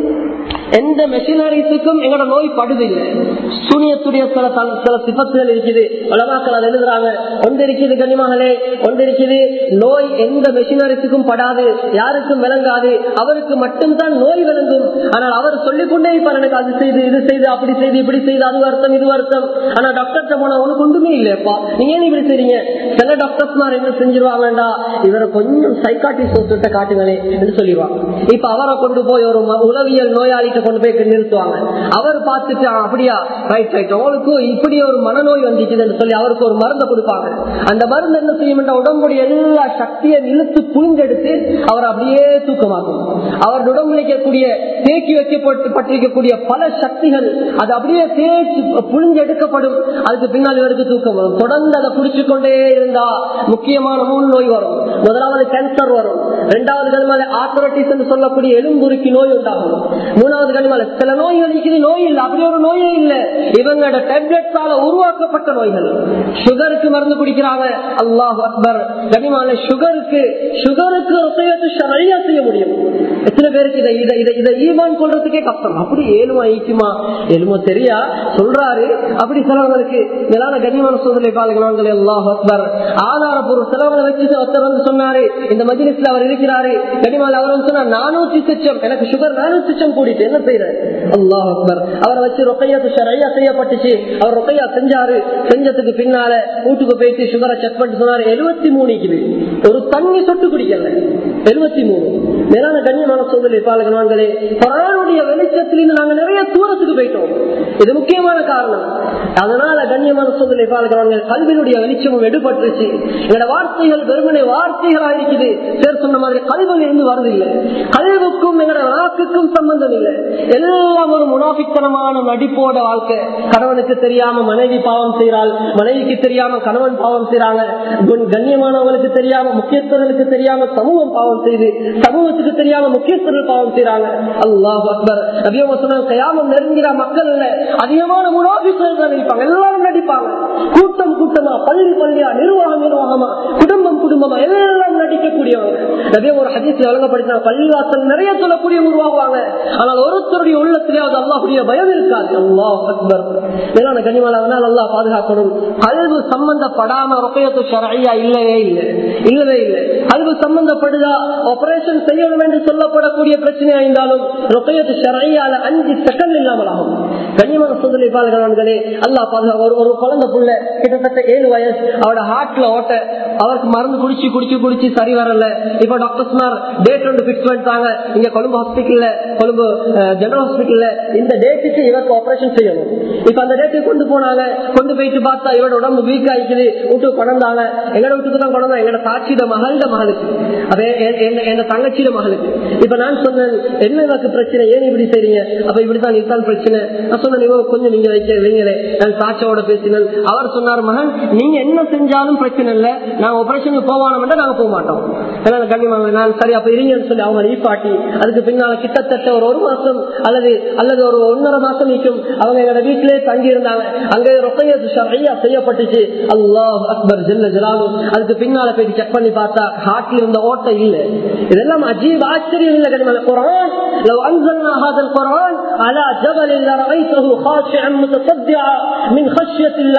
A: எந்த மெஷினரிஸுக்கும் எங்களோட நோய் படுதில்லை சூனியத்துடைய சில சில சிபத்துகள் இருக்குது உலமாக்கள் அதை எழுதுறாங்க ஒன்று இருக்குது கனிமகளே ஒன்று இருக்குது நோய் எந்த மெஷினரிஸுக்கும் படாது யாருக்கும் விளங்காது அவருக்கு மட்டும்தான் நோய் விளங்கும் ஆனால் அவர் சொல்லிக்கொண்டே இருப்பார் எனக்கு அது செய்து இது செய்து அப்படி செய்து இப்படி செய்து அது வருத்தம் இது வருத்தம் ஆனா டாக்டர்கிட்ட போனா உனக்கு ஒன்றுமே இல்லையப்பா நீங்க ஏன் இப்படி செய்றீங்க சில டாக்டர்ஸ் மாதிரி என்ன செஞ்சிருவாங்கடா இவரை கொஞ்சம் சைக்காட்டிஸ்ட் ஒருத்தட்ட காட்டுங்களே என்று சொல்லிடுவாங்க இப்ப அவரை கொண்டு போய் ஒரு உளவியல் நோயாளிகிட்ட கொண்டு போய் நிறுத்துவாங்க அவர் பார்த்துட்டு அப்படியா ரைட் ரைட் அவளுக்கு இப்படி ஒரு மனநோய் வந்துச்சுன்னு சொல்லி அவருக்கு ஒரு மருந்தை கொடுப்பாங்க அந்த மருந்து என்ன செய்யும் உடம்புடைய எல்லா சக்தியை இழுத்து புழிஞ்செடுத்து அவர் அப்படியே தூக்கமாக்கும் அவருடைய உடம்புல இருக்கக்கூடிய தேக்கி வைக்கப்பட்டு பட்டிருக்கக்கூடிய பல சக்திகள் அது அப்படியே தேய்ச்சி புழிஞ்செடுக்கப்படும் அதுக்கு பின்னால் இவருக்கு தூக்கம் வரும் தொடர்ந்து அதை குடிச்சு கொண்டே இருந்தா முக்கியமான மூணு நோய் வரும் முதலாவது கேன்சர் வரும் இரண்டாவது கனிமால ஆர்த்தரைட்டிஸ் என்று சொல்லக்கூடிய எலும்புருக்கி நோய் உண்டாகும் மூணாவது கனிமால சில நோய்கள் இருக்குது நோய் இல்லை அப்படி ஒரு நோயே இல்லை இவங்களோட டேப்லெட்ஸால உருவாக்கப்பட்ட நோய்கள் சுகருக்கு மருந்து குடிக்கிறாங்க அல்லாஹ் அக்பர் கனிமால சுகருக்கு சுகருக்கு சரியா செய்ய முடியும் எத்தனை பேருக்கு இதை இதை இதை இதை ஈமான் கொள்றதுக்கே கஷ்டம் அப்படி ஏழுமா ஈக்குமா ஏழுமோ தெரியா சொல்றாரு அப்படி சிலவங்களுக்கு மேலான கனிமான சூழ்நிலை பாருங்கள் அல்லாஹ் அக்பர் ஆதாரப்பூர்வ சிலவங்களை வச்சு ஒருத்தர் வந்து சொன்னாரு இந்த மஜிலிஸ்ல அவர் இருக்கிறாரு கனிமால் அவர் வந்து சொன்னார் நானூத்தி சிச்சம் எனக்கு சுகர் நானூத்தி சிச்சம் கூடிட்டு என்ன செய்யற அல்லாஹ் அக்பர் அவரை வச்சு ரொக்கையத்து சரியா செய்யப்பட்டுச்சு அவர் ரொக்கையா செஞ்சாரு செஞ்சதுக்கு பின்னால வீட்டுக்கு போயிட்டு சுகரை செக் பண்ணிட்டு சொன்னாரு எழுபத்தி மூணுக்குது ஒரு தண்ணி சொட்டு குடிக்கல எழுபத்தி மூணு மேலான கண்ணியமான சூழ்நிலை பாலகனாங்களே பரானுடைய வெளிச்சத்திலிருந்து நாங்க நிறைய தூரத்துக்கு போயிட்டோம் இது முக்கியமான காரணம் அதனால கண்ணியமான சூழ்நிலை பாலகனாங்க கல்வியினுடைய வெளிச்சமும் எடுபட்டுருச்சு எங்களோட வார்த்தைகள் வெறுமனை வார்த்தைகளா இருக்குது பேர் சொன்ன மாதிரி கல்வியில் இருந்து வருதில்லை கல்வுக்கும் எங்களோட நாக்குக்கும் சம்பந்தம் இல்லை எல்லாம் ஒரு முனாபித்தனமான நடிப்போட வாழ்க்கை கணவனுக்கு தெரியாம மனைவி பாவம் செய்யறாள் மனைவிக்கு தெரியாம கணவன் பாவம் செய்யறாங்க கண்ணியமானவங்களுக்கு தெரியாம முக்கியஸ்தர்களுக்கு தெரியாம சமூகம் பாவம் செய்து சமூகத்துக்கு தெரியாம முக்கியஸ்தர்கள் பாவம் செய்யறாங்க அல்லாஹ் அக்பர் நபியவங்க சொன்னாங்க கயாமம் நெருங்கிற மக்கள் இல்ல அதிகமான முனாபிஸ்கள் தான் நடிப்பாங்க எல்லாரும் நடிப்பாங்க கூட்டம் கூட்டமா பள்ளி பள்ளியா நிர்வாகம் நிர்வாகமா குடும்பம் குடும்பமா எல்லாம் நடிக்கக்கூடியவங்க நபிய ஒரு ஹதீஸ்ல வழங்கப்படுத்தினா பள்ளிவாசல் நிறைய சொல்லக்கூடிய உருவாகுவாங்க ஆனால் ஒருத்தருடைய உள்ளத்திலேயாவது அல்லாஹுடைய பயம் இருக்காது அல்லாஹ் அக்பர் மேலான கனிமலாவனால் அல்லாஹ் பாதுகாக்கணும் கல்வு சம்பந்தப்படாம ரொக்கையத்து ஷரையா இல்லவே இல்லை இல்லவே இல்லை கல்வு சம்பந்தப்படுதா ஆபரேஷன் செய்யணும் என்று சொல்லப்படக்கூடிய பிரச்சனையா இருந்தாலும் ரொக்கையத்து ஷரையால அஞ்சு செகண்ட் இல்லாமல் ஆகும் கனிமன சுதலை பாதுகாவன்களே அல்லாஹ் பாதுகா ஒரு ஒரு குழந்தை புள்ள கிட்டத்தட்ட ஏழு வயசு அவட ஹார்ட்ல ஓட்ட அவருக்கு மருந்து குடிச்சு குடிச்சு குடிச்சு சரி வரல இப்ப டாக்டர்ஸ்மார் டேட் ஒன்று பிக்ஸ் பண்ணிட்டாங்க இங்க கொழும்பு ஹாஸ்பிட்டல்ல கொழும்பு ஜெனரல் ஹாஸ்பிட்டல்ல இந்த டேட்டுக்கு இவருக்கு ஆபரேஷன் செய்யணும் இப்ப அந்த டேட்டுக்கு கொண்டு போனாங்க கொண்டு போயிட்டு பார்த்தா இவரோட உடம்பு வீக் ஆயிக்குது வீட்டுக்கு கொண்டாங்க எங்கட வீட்டுக்கு தான் கொண்டாங்க எங்கட சாட்சியிட மகள மகளுக்கு அதே என் தங்கச்சியிட மகளுக்கு இப்ப நான் சொன்னேன் என்ன இவருக்கு பிரச்சனை ஏன் இப்படி செய்றீங்க அப்ப இப்படித்தான் இதுதான் பிரச்சனை நான் சொன்னேன் இவங்க கொஞ்சம் நீங்க வைக்க வைங்களே நான் சாட்சியோட பேசினேன் அவர் சொன்னார் மகன் நீங்க என்ன செஞ்சாலும் பிரச்சனை இல்லை நாங்க ஆபரேஷனுக்கு போவானோம் நாங்க போக மாட்டோம் கண்டிப்பாக நான் சரி அப்ப இருங்கன்னு சொல்லி அவங்க ஈப்பாட்டி அதுக்கு பின்னால கிட்டத்தட்ட ஒரு ஒரு மாசம் அல்லது அல்லது ஒரு ஒன்னரை மாசம் நிற்கும் அவங்க எங்களோட வீட்டிலே தங்கி இருந்தாங்க அங்கே ரொக்கையது ஷரையா செய்யப்பட்டுச்சு அல்லாஹ் அக்பர் ஜெல்ல ஜலாலும் அதுக்கு பின்னால போய் செக் பண்ணி பார்த்தா ஹார்ட்ல இருந்த ஓட்டை இல்ல இதெல்லாம் அஜீப் ஆச்சரியம் இல்ல கனிமல குரான் لو أنزلنا هذا القرآن على جبل لرأيته خاشعا متصدعا من خشية الله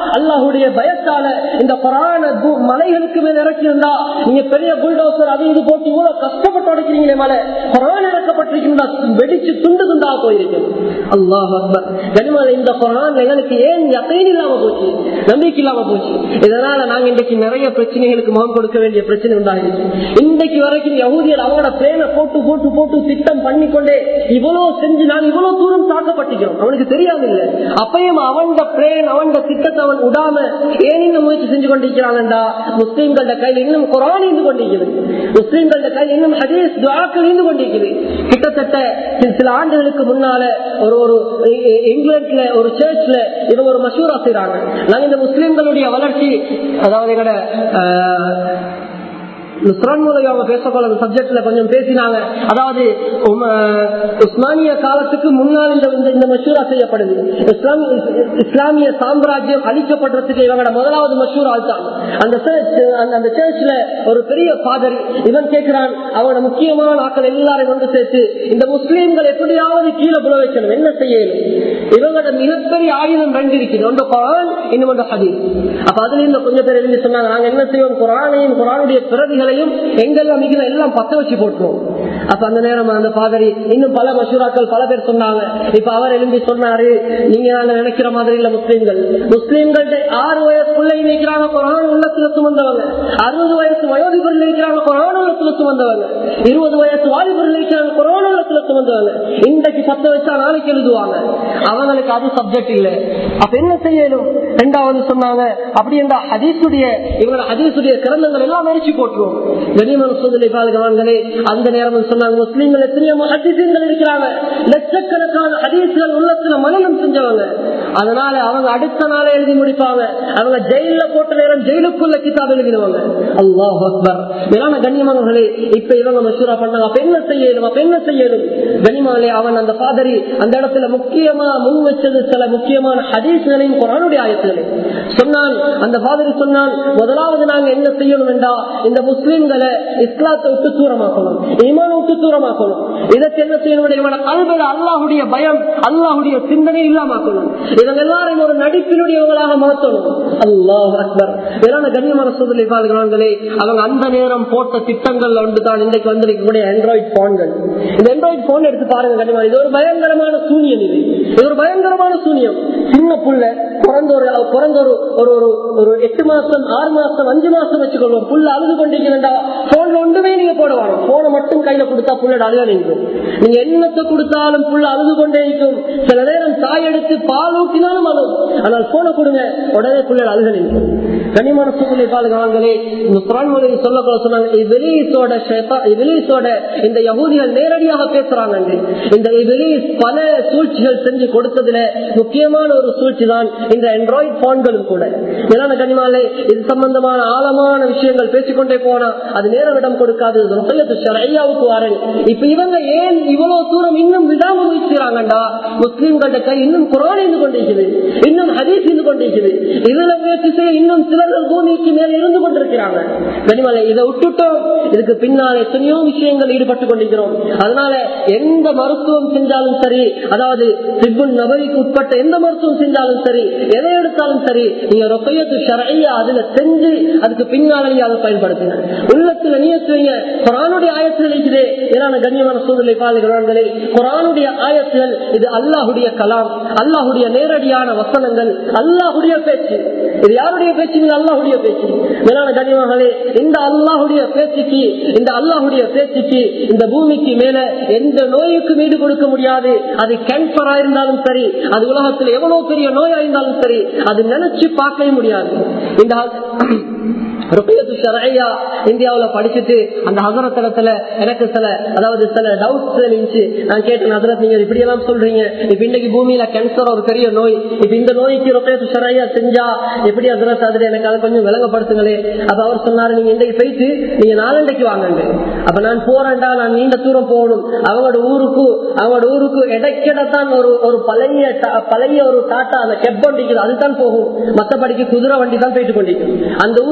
A: அல்லாஹுடைய பயத்தால இந்த கொரான மலைகளுக்கு மேல இறக்கியிருந்தா நீங்க பெரிய புல்டோசர் அது இது போட்டு இவ்வளவு கஷ்டப்பட்டு உடைக்கிறீங்களே மலை கொரான் இறக்கப்பட்டிருக்கின்றா வெடிச்சு துண்டு துண்டா போயிருக்கும் அல்லாஹ் அக்பர் கனிமலை இந்த கொரான் எங்களுக்கு ஏன் யக்கைன் இல்லாம போச்சு நம்பிக்கை இல்லாம போச்சு இதனால நாங்க இன்றைக்கு நிறைய பிரச்சனைகளுக்கு முகம் கொடுக்க வேண்டிய பிரச்சனை உண்டாகிடுச்சு இன்றைக்கு வரைக்கும் யகுதியர் அவங்களோட பிளேனை போட்டு போட்டு போட்டு திட்டம் பண்ணிக்கொண்டே இவ்வளவு செஞ்சு நான் இவ்வளவு தூரம் தாக்கப்பட்டிக்கிறோம் அவனுக்கு தெரியாது இல்ல அப்பயும் அவன் பிளேன் அவன் திட்டத்தை அவன் விடாம ஏன் இந்த முயற்சி செஞ்சு கொண்டிருக்கிறாங்கடா முஸ்லீம்கள கையில் இன்னும் குரான் இருந்து கொண்டிருக்கிறது முஸ்லீம்கள கையில் இன்னும் ஹதீஸ் துவாக்கள் இருந்து கொண்டிருக்கிறது கிட்டத்தட்ட சில ஆண்டுகளுக்கு முன்னால ஒரு ஒரு இங்கிலாந்துல ஒரு சர்ச்ல இவங்க ஒரு மசூரா செய்யறாங்க நாங்க இந்த முஸ்லீம்களுடைய வளர்ச்சி அதாவது எங்கட நுஸ்ரான் மூலம் அவங்க பேசப்போல சப்ஜெக்ட்ல கொஞ்சம் பேசினாங்க அதாவது உஸ்மானிய காலத்துக்கு முன்னால் இந்த இந்த மஷூரா செய்யப்படுது இஸ்லாமிய சாம்ராஜ்யம் அழிக்கப்படுறதுக்கு இவங்களோட முதலாவது மஷூர் ஆள் தான் அந்த அந்த சர்ச்ல ஒரு பெரிய ஃபாதர் இவன் கேட்கிறான் அவனோட முக்கியமான ஆக்கள் எல்லாரும் வந்து சேர்த்து இந்த முஸ்லீம்கள் எப்படியாவது கீழே புல வைக்கணும் என்ன செய்யணும் இவங்களோட மிகப்பெரிய ஆயுதம் ரெண்டு இருக்குது ஒன்று குரான் இன்னும் ஒன்று ஹதீஸ் அப்ப அதுல இருந்து கொஞ்சம் பேர் எழுதி சொன்னாங்க நாங்க என்ன செய்வோம் குரானையும் குரானுடைய பிரதிகள் எங்களையும் எங்கெல்லாம் மிக எல்லாம் பத்த வச்சு போட்டுருவோம் அப்ப அந்த நேரம் அந்த பாதரி இன்னும் பல மசூராக்கள் பல பேர் சொன்னாங்க இப்ப அவர் எழுந்து சொன்னாரு நீங்க நாங்க நினைக்கிற மாதிரி இல்ல முஸ்லீம்கள் முஸ்லீம்கள்ட்ட ஆறு வயசு பிள்ளை நினைக்கிறாங்க குரான் உள்ளத்துல சுமந்தவங்க அறுபது வயசு வயோதிபர் நினைக்கிறாங்க குரான் உள்ளத்துல சுமந்தவங்க இருபது வயசு வாலிபர் நினைக்கிறாங்க குரான் உள்ளத்துல சுமந்தவங்க இன்றைக்கு பத்த வச்சா நாளைக்கு எழுதுவாங்க அவங்களுக்கு அது சப்ஜெக்ட் இல்ல அப்ப என்ன செய்யணும் ரெண்டாவது சொன்னாங்க அப்படி இந்த ஹதீசுடைய இவங்க ஹதீசுடைய கிரந்தங்கள் எல்லாம் மறிச்சு போட்டுருவோம் கனிமன் சோதனை பாதுகாவல்களே அந்த நேரம் சொன்னாங்க முஸ்லீம்கள் எத்தனையோ ஹதீசுகள் இருக்கிறாங்க லட்சக்கணக்கான ஹதீசுகள் உள்ளத்துல மனநம் செஞ்சவங்க அதனால அவங்க அடுத்த நாளே எழுதி முடிப்பாங்க அவங்க ஜெயில போட்ட நேரம் ஜெயிலுக்குள்ள கிதாப் எழுதினவங்க அல்லாஹ் அக்பர் மேலான கண்ணியமானவர்களே இப்ப இவங்க மசூரா பண்ணாங்க அப்ப என்ன செய்யணும் அப்ப என்ன செய்யணும் கனிமாலே அவன் அந்த பாதரி அந்த இடத்துல முக்கியமா முன் வச்சது சில முக்கியமான ஹதீஸ்களையும் குரானுடைய ஆயத்துகளையும் சொன்னான் அந்த பாதரி சொன்னான் முதலாவது நாங்க என்ன செய்யணும் என்றா இந்த முஸ்லிம்களை இஸ்லாத்தை விட்டு தூரமாக்கணும் ஈமான விட்டு தூரமாக்கணும் இதற்கு என்ன செய்யணும் இவன கல்வியில அல்லாஹுடைய பயம் அல்லாஹுடைய சிந்தனை இல்லாமக்கணும் இவங்க எல்லாரையும் ஒரு நடிப்பினுடையவங்களாக மாற்றணும் அல்லாஹ் அக்பர் வேளாண் கண்ணியமான சூழ்நிலை பாதுகாங்களே அவங்க அந்த நேரம் போட்ட திட்டங்கள்ல ஒன்று தான் இன்றைக்கு வந்திருக்கக்கூடிய ஆண்ட்ராய்ட் போன்கள் இந்த ஆண்ட்ராய்ட் போன் எடுத்து பாருங்க கண்ணியமா இது ஒரு பயங்கரமான சூனியம் இது இது ஒரு பயங்கரமான சூனியம் சின்ன புள்ள பிறந்த ஒரு பிறந்த ஒரு ஒரு ஒரு ஒரு எட்டு மாசம் ஆறு மாசம் அஞ்சு மாசம் வச்சுக்கொள்வோம் புள்ள அழுது கொண்டிருக்கிறா போன்ல ஒன்றுமே நீங்க போடுவாங்க போனை மட்டும் கையில கொடுத்தா புள்ள அழுக நிற்கும் நீங்க என்னத்தை கொடுத்தாலும் புள்ள அழுது கொண்டே இருக்கும் சில நேரம் தாய் எடுத்து பால் ஊட்டினாலும் அழும் ஆனால் போனை கொடுங்க உடனே புள்ள அழுக நிற்கும் கனிமான சூழ்நிலை பாதுகாங்களே இந்த குரான் மொழி சொல்ல சொன்னாங்க இபிலீஸோட இபிலீஸோட இந்த யகூதிகள் நேரடியாக பேசுறாங்க இந்த இபிலீஸ் பல சூழ்ச்சிகள் செஞ்சு கொடுத்ததுல முக்கியமான ஒரு சூழ்ச்சி தான் இந்த ஆண்ட்ராய்ட் போன்களும் கூட மேலான கனிமாலே இது சம்பந்தமான ஆழமான விஷயங்கள் பேசிக்கொண்டே போனா அது நேரவிடம் கொடுக்காது ஷரையாவுக்கு வரேன் இப்ப இவங்க ஏன் இவ்வளவு தூரம் இன்னும் விடாம முயற்சிறாங்கண்டா முஸ்லீம்கள கை இன்னும் குரான் இருந்து கொண்டிருக்குது இன்னும் ஹதீஸ் இருந்து கொண்டிருக்குது இதுல முயற்சி செய்ய இன்னும் சிலர்கள் பூமிக்கு மேல இருந்து கொண்டிருக்கிறாங்க கனிமலை இதை விட்டுட்டோம் இதுக்கு பின்னால் எத்தனையோ விஷயங்கள் ஈடுபட்டு கொண்டிருக்கிறோம் அதனால எந்த மருத்துவம் செஞ்சாலும் சரி அதாவது சிப்புன் நபரிக்கு உட்பட்ட எந்த மருத்துவம் செஞ்சாலும் சரி எதை எடுத்தாலும் சரி நீங்க ரொக்கையத்து ஷரையா அதுல செஞ்சு அதுக்கு பின்னால நீங்க அதை பயன்படுத்துங்க உள்ளத்துல நீயத்து வைங்க குரானுடைய ஆயத்துகள் இருக்குது ஏன்னா கண்ணியமான சூழ்நிலை பாதுகாங்களே குரானுடைய ஆயத்துகள் இது அல்லாஹுடைய கலாம் அல்லாஹுடைய நேரடியான வசனங்கள் அல்லாஹுடைய பேச்சு இது யாருடைய பேச்சு இது அல்லாஹுடைய பேச்சு மேலான கனிமகளே இந்த அல்லாஹுடைய பேச்சுக்கு இந்த அல்லாஹுடைய பேச்சுக்கு இந்த பூமிக்கு மேல எந்த நோய்க்கும் ஈடு கொடுக்க முடியாது அது கேன்சரா இருந்தாலும் சரி அது உலகத்தில் எவ்வளவு பெரிய நோயா இருந்தாலும் சரி அது நினைச்சு பார்க்கவே முடியாது இந்த இந்தியாவுல படிச்சுட்டு அந்த ஹசரத்திடத்துல எனக்கு சில அதாவது சில டவுட்ஸ் இருந்துச்சு நான் கேட்டேன் ஹசரத் நீங்க இப்படி எல்லாம் சொல்றீங்க இப்ப இன்னைக்கு பூமியில கேன்சர் ஒரு பெரிய நோய் இப்ப இந்த நோய்க்கு ரொக்கையத்து ஷரையா செஞ்சா எப்படி ஹசரத் அதுல எனக்கு அதை கொஞ்சம் விளங்கப்படுத்துங்களே அப்ப அவர் சொன்னாரு நீங்க இன்றைக்கு போயிட்டு நீங்க நாளண்டைக்கு வாங்க அப்ப நான் போறேன்டா நான் நீண்ட தூரம் போகணும் அவங்களோட ஊருக்கு அவங்களோட ஊருக்கு இடைக்கிடத்தான் ஒரு ஒரு பழைய பழைய ஒரு டாட்டா அந்த கெப் வண்டிக்குது அதுதான் போகும் மத்தபடிக்கு குதிரை வண்டி தான் போயிட்டு கொண்டிருக்கும் அந்த ஊருக்கு போறது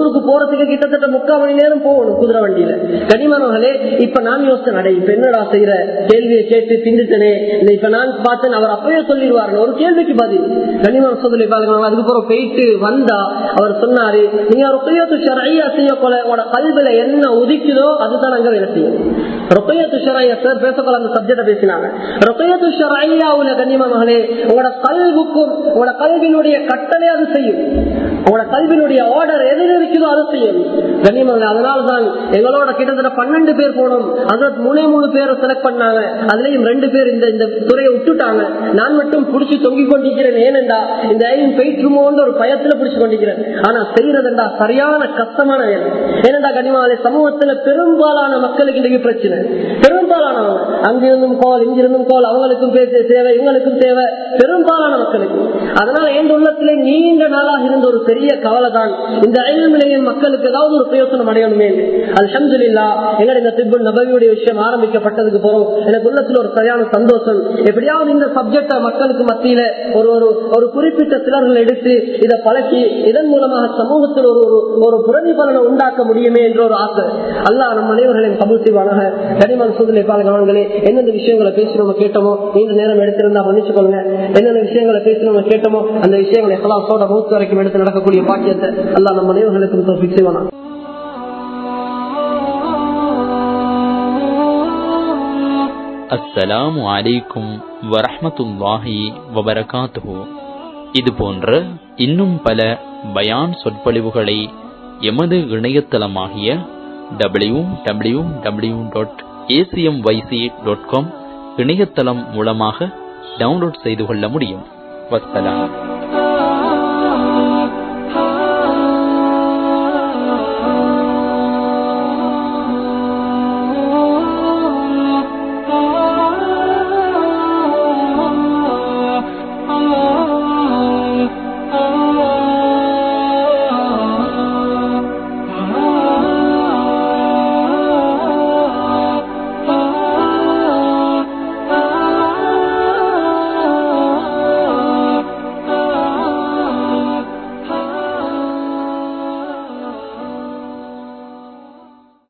A: போறதுக்கு கிட்டத்தட்ட முக்கால் மணி நேரம் போகணும் குதிரை வண்டியில கனிமனவர்களே இப்ப நான் யோசனை அடை இப்ப என்னடா செய்யற கேள்வியை கேட்டு திண்டுட்டனே இந்த இப்ப நான் பார்த்தேன் அவர் அப்பவே சொல்லிடுவாரு ஒரு கேள்விக்கு பதில் கனிமன சொல்லி பாருங்க அதுக்கப்புறம் போயிட்டு வந்தா அவர் சொன்னாரு நீங்க ருக்கையத்து ஷரையா செய்ய போல உங்களோட கல்வில என்ன உதிக்குதோ அதுதான் அங்க வேலை செய்யும் ருக்கையத்து ஷரையா சார் பேசக்கூட அந்த சப்ஜெக்ட பேசினாங்க ருக்கையத்து ஷரையாவுல கண்ணியமா மகளே உங்களோட கல்விக்கும் உங்களோட கல்வியினுடைய கட்டளை அது செய்யும் உங்களோட கல்வியினுடைய ஆர்டர் எது இருக்குதோ அது செய்யும் கண்ணியமாக அதனால தான் எங்களோட கிட்டத்தட்ட பன்னெண்டு பேர் போனோம் அதற்கு மூணே மூணு பேரை செலக்ட் பண்ணாங்க அதுலயும் ரெண்டு பேர் இந்த இந்த துறையை விட்டுட்டாங்க நான் மட்டும் புடிச்சு தொங்கிக் கொண்டிருக்கிறேன் ஏனென்றா இந்த ஐயும் போயிட்டுமோன்ற ஒரு பயத்துல புடிச்சு கொண்டிருக்கிறேன் ஆனா செய்யறதுண்டா சரியான கஷ்டமான வேலை ஏனென்றா கனிமாவை சமூகத்துல பெரும்பாலான மக்களுக்கு இன்றைக்கு பிரச்சனை பெரும்பாலானவங்க அங்கிருந்தும் கோல் இங்கிருந்தும் கோல் அவங்களுக்கும் பேச தேவை இவங்களுக்கும் தேவை பெரும்பாலான மக்களுக்கு அதனால என் உள்ளத்திலே நீண்ட நாளாக இருந்த ஒரு பெரிய கவலை தான் இந்த அயல்நிலையின் மக்களுக்கு ஏதாவது ஒரு பிரயோசனம் அடையணுமே அது சம்துல்லா எங்களை இந்த திப்பு நபவியுடைய விஷயம் ஆரம்பிக்கப்பட்டதுக்கு போறோம் எனக்கு உள்ளத்துல ஒரு சரியான சந்தோஷம் எப்படியாவது இந்த சப்ஜெக்ட மக்களுக்கு மத்தியில ஒரு ஒரு ஒரு குறிப்பிட்ட சிலர்கள் எடுத்து இதை பழக்கி இதன் மூலமாக சமூகத்தில் ஒரு ஒரு ஒரு பிரதிபலனை உண்டாக்க முடியுமே என்ற ஒரு ஆசை அல்லாஹ் நம் அனைவர்களையும் கபூல் செய்வானாக கனிமன் சூழ்நிலை பாலகவன்களே எந்தெந்த விஷயங்களை பேசுறோமோ கேட்டோமோ நீண்ட நேரம் எடுத்திருந்தா மன்னிச்சு கொள்ளுங்க என்னென்ன விஷயங்களை பேசுறோமோ கேட்டோமோ அந்த விஷயங்களை சோட மூத்து வரைக்கும் எடுத்து நடக்கக்கூடிய பாக்கியத்தை அல்லாஹ் நம் அனைவர்களுக்கும் தோஃபிக் செய்வானா
B: அஸ்ஸலாமு அலைக்கும் வரஹ்மத்துல்லாஹி வபரகாத்துஹு இது போன்ற இன்னும் பல பயான் சொற்பொழிவுகளை எமது இணையதளமாகிய W W W dot ACM YC dot com இணையதளம் மூலமாக டவுன்லோட் செய்து கொள்ள முடியும் வஸ்ஸலாம்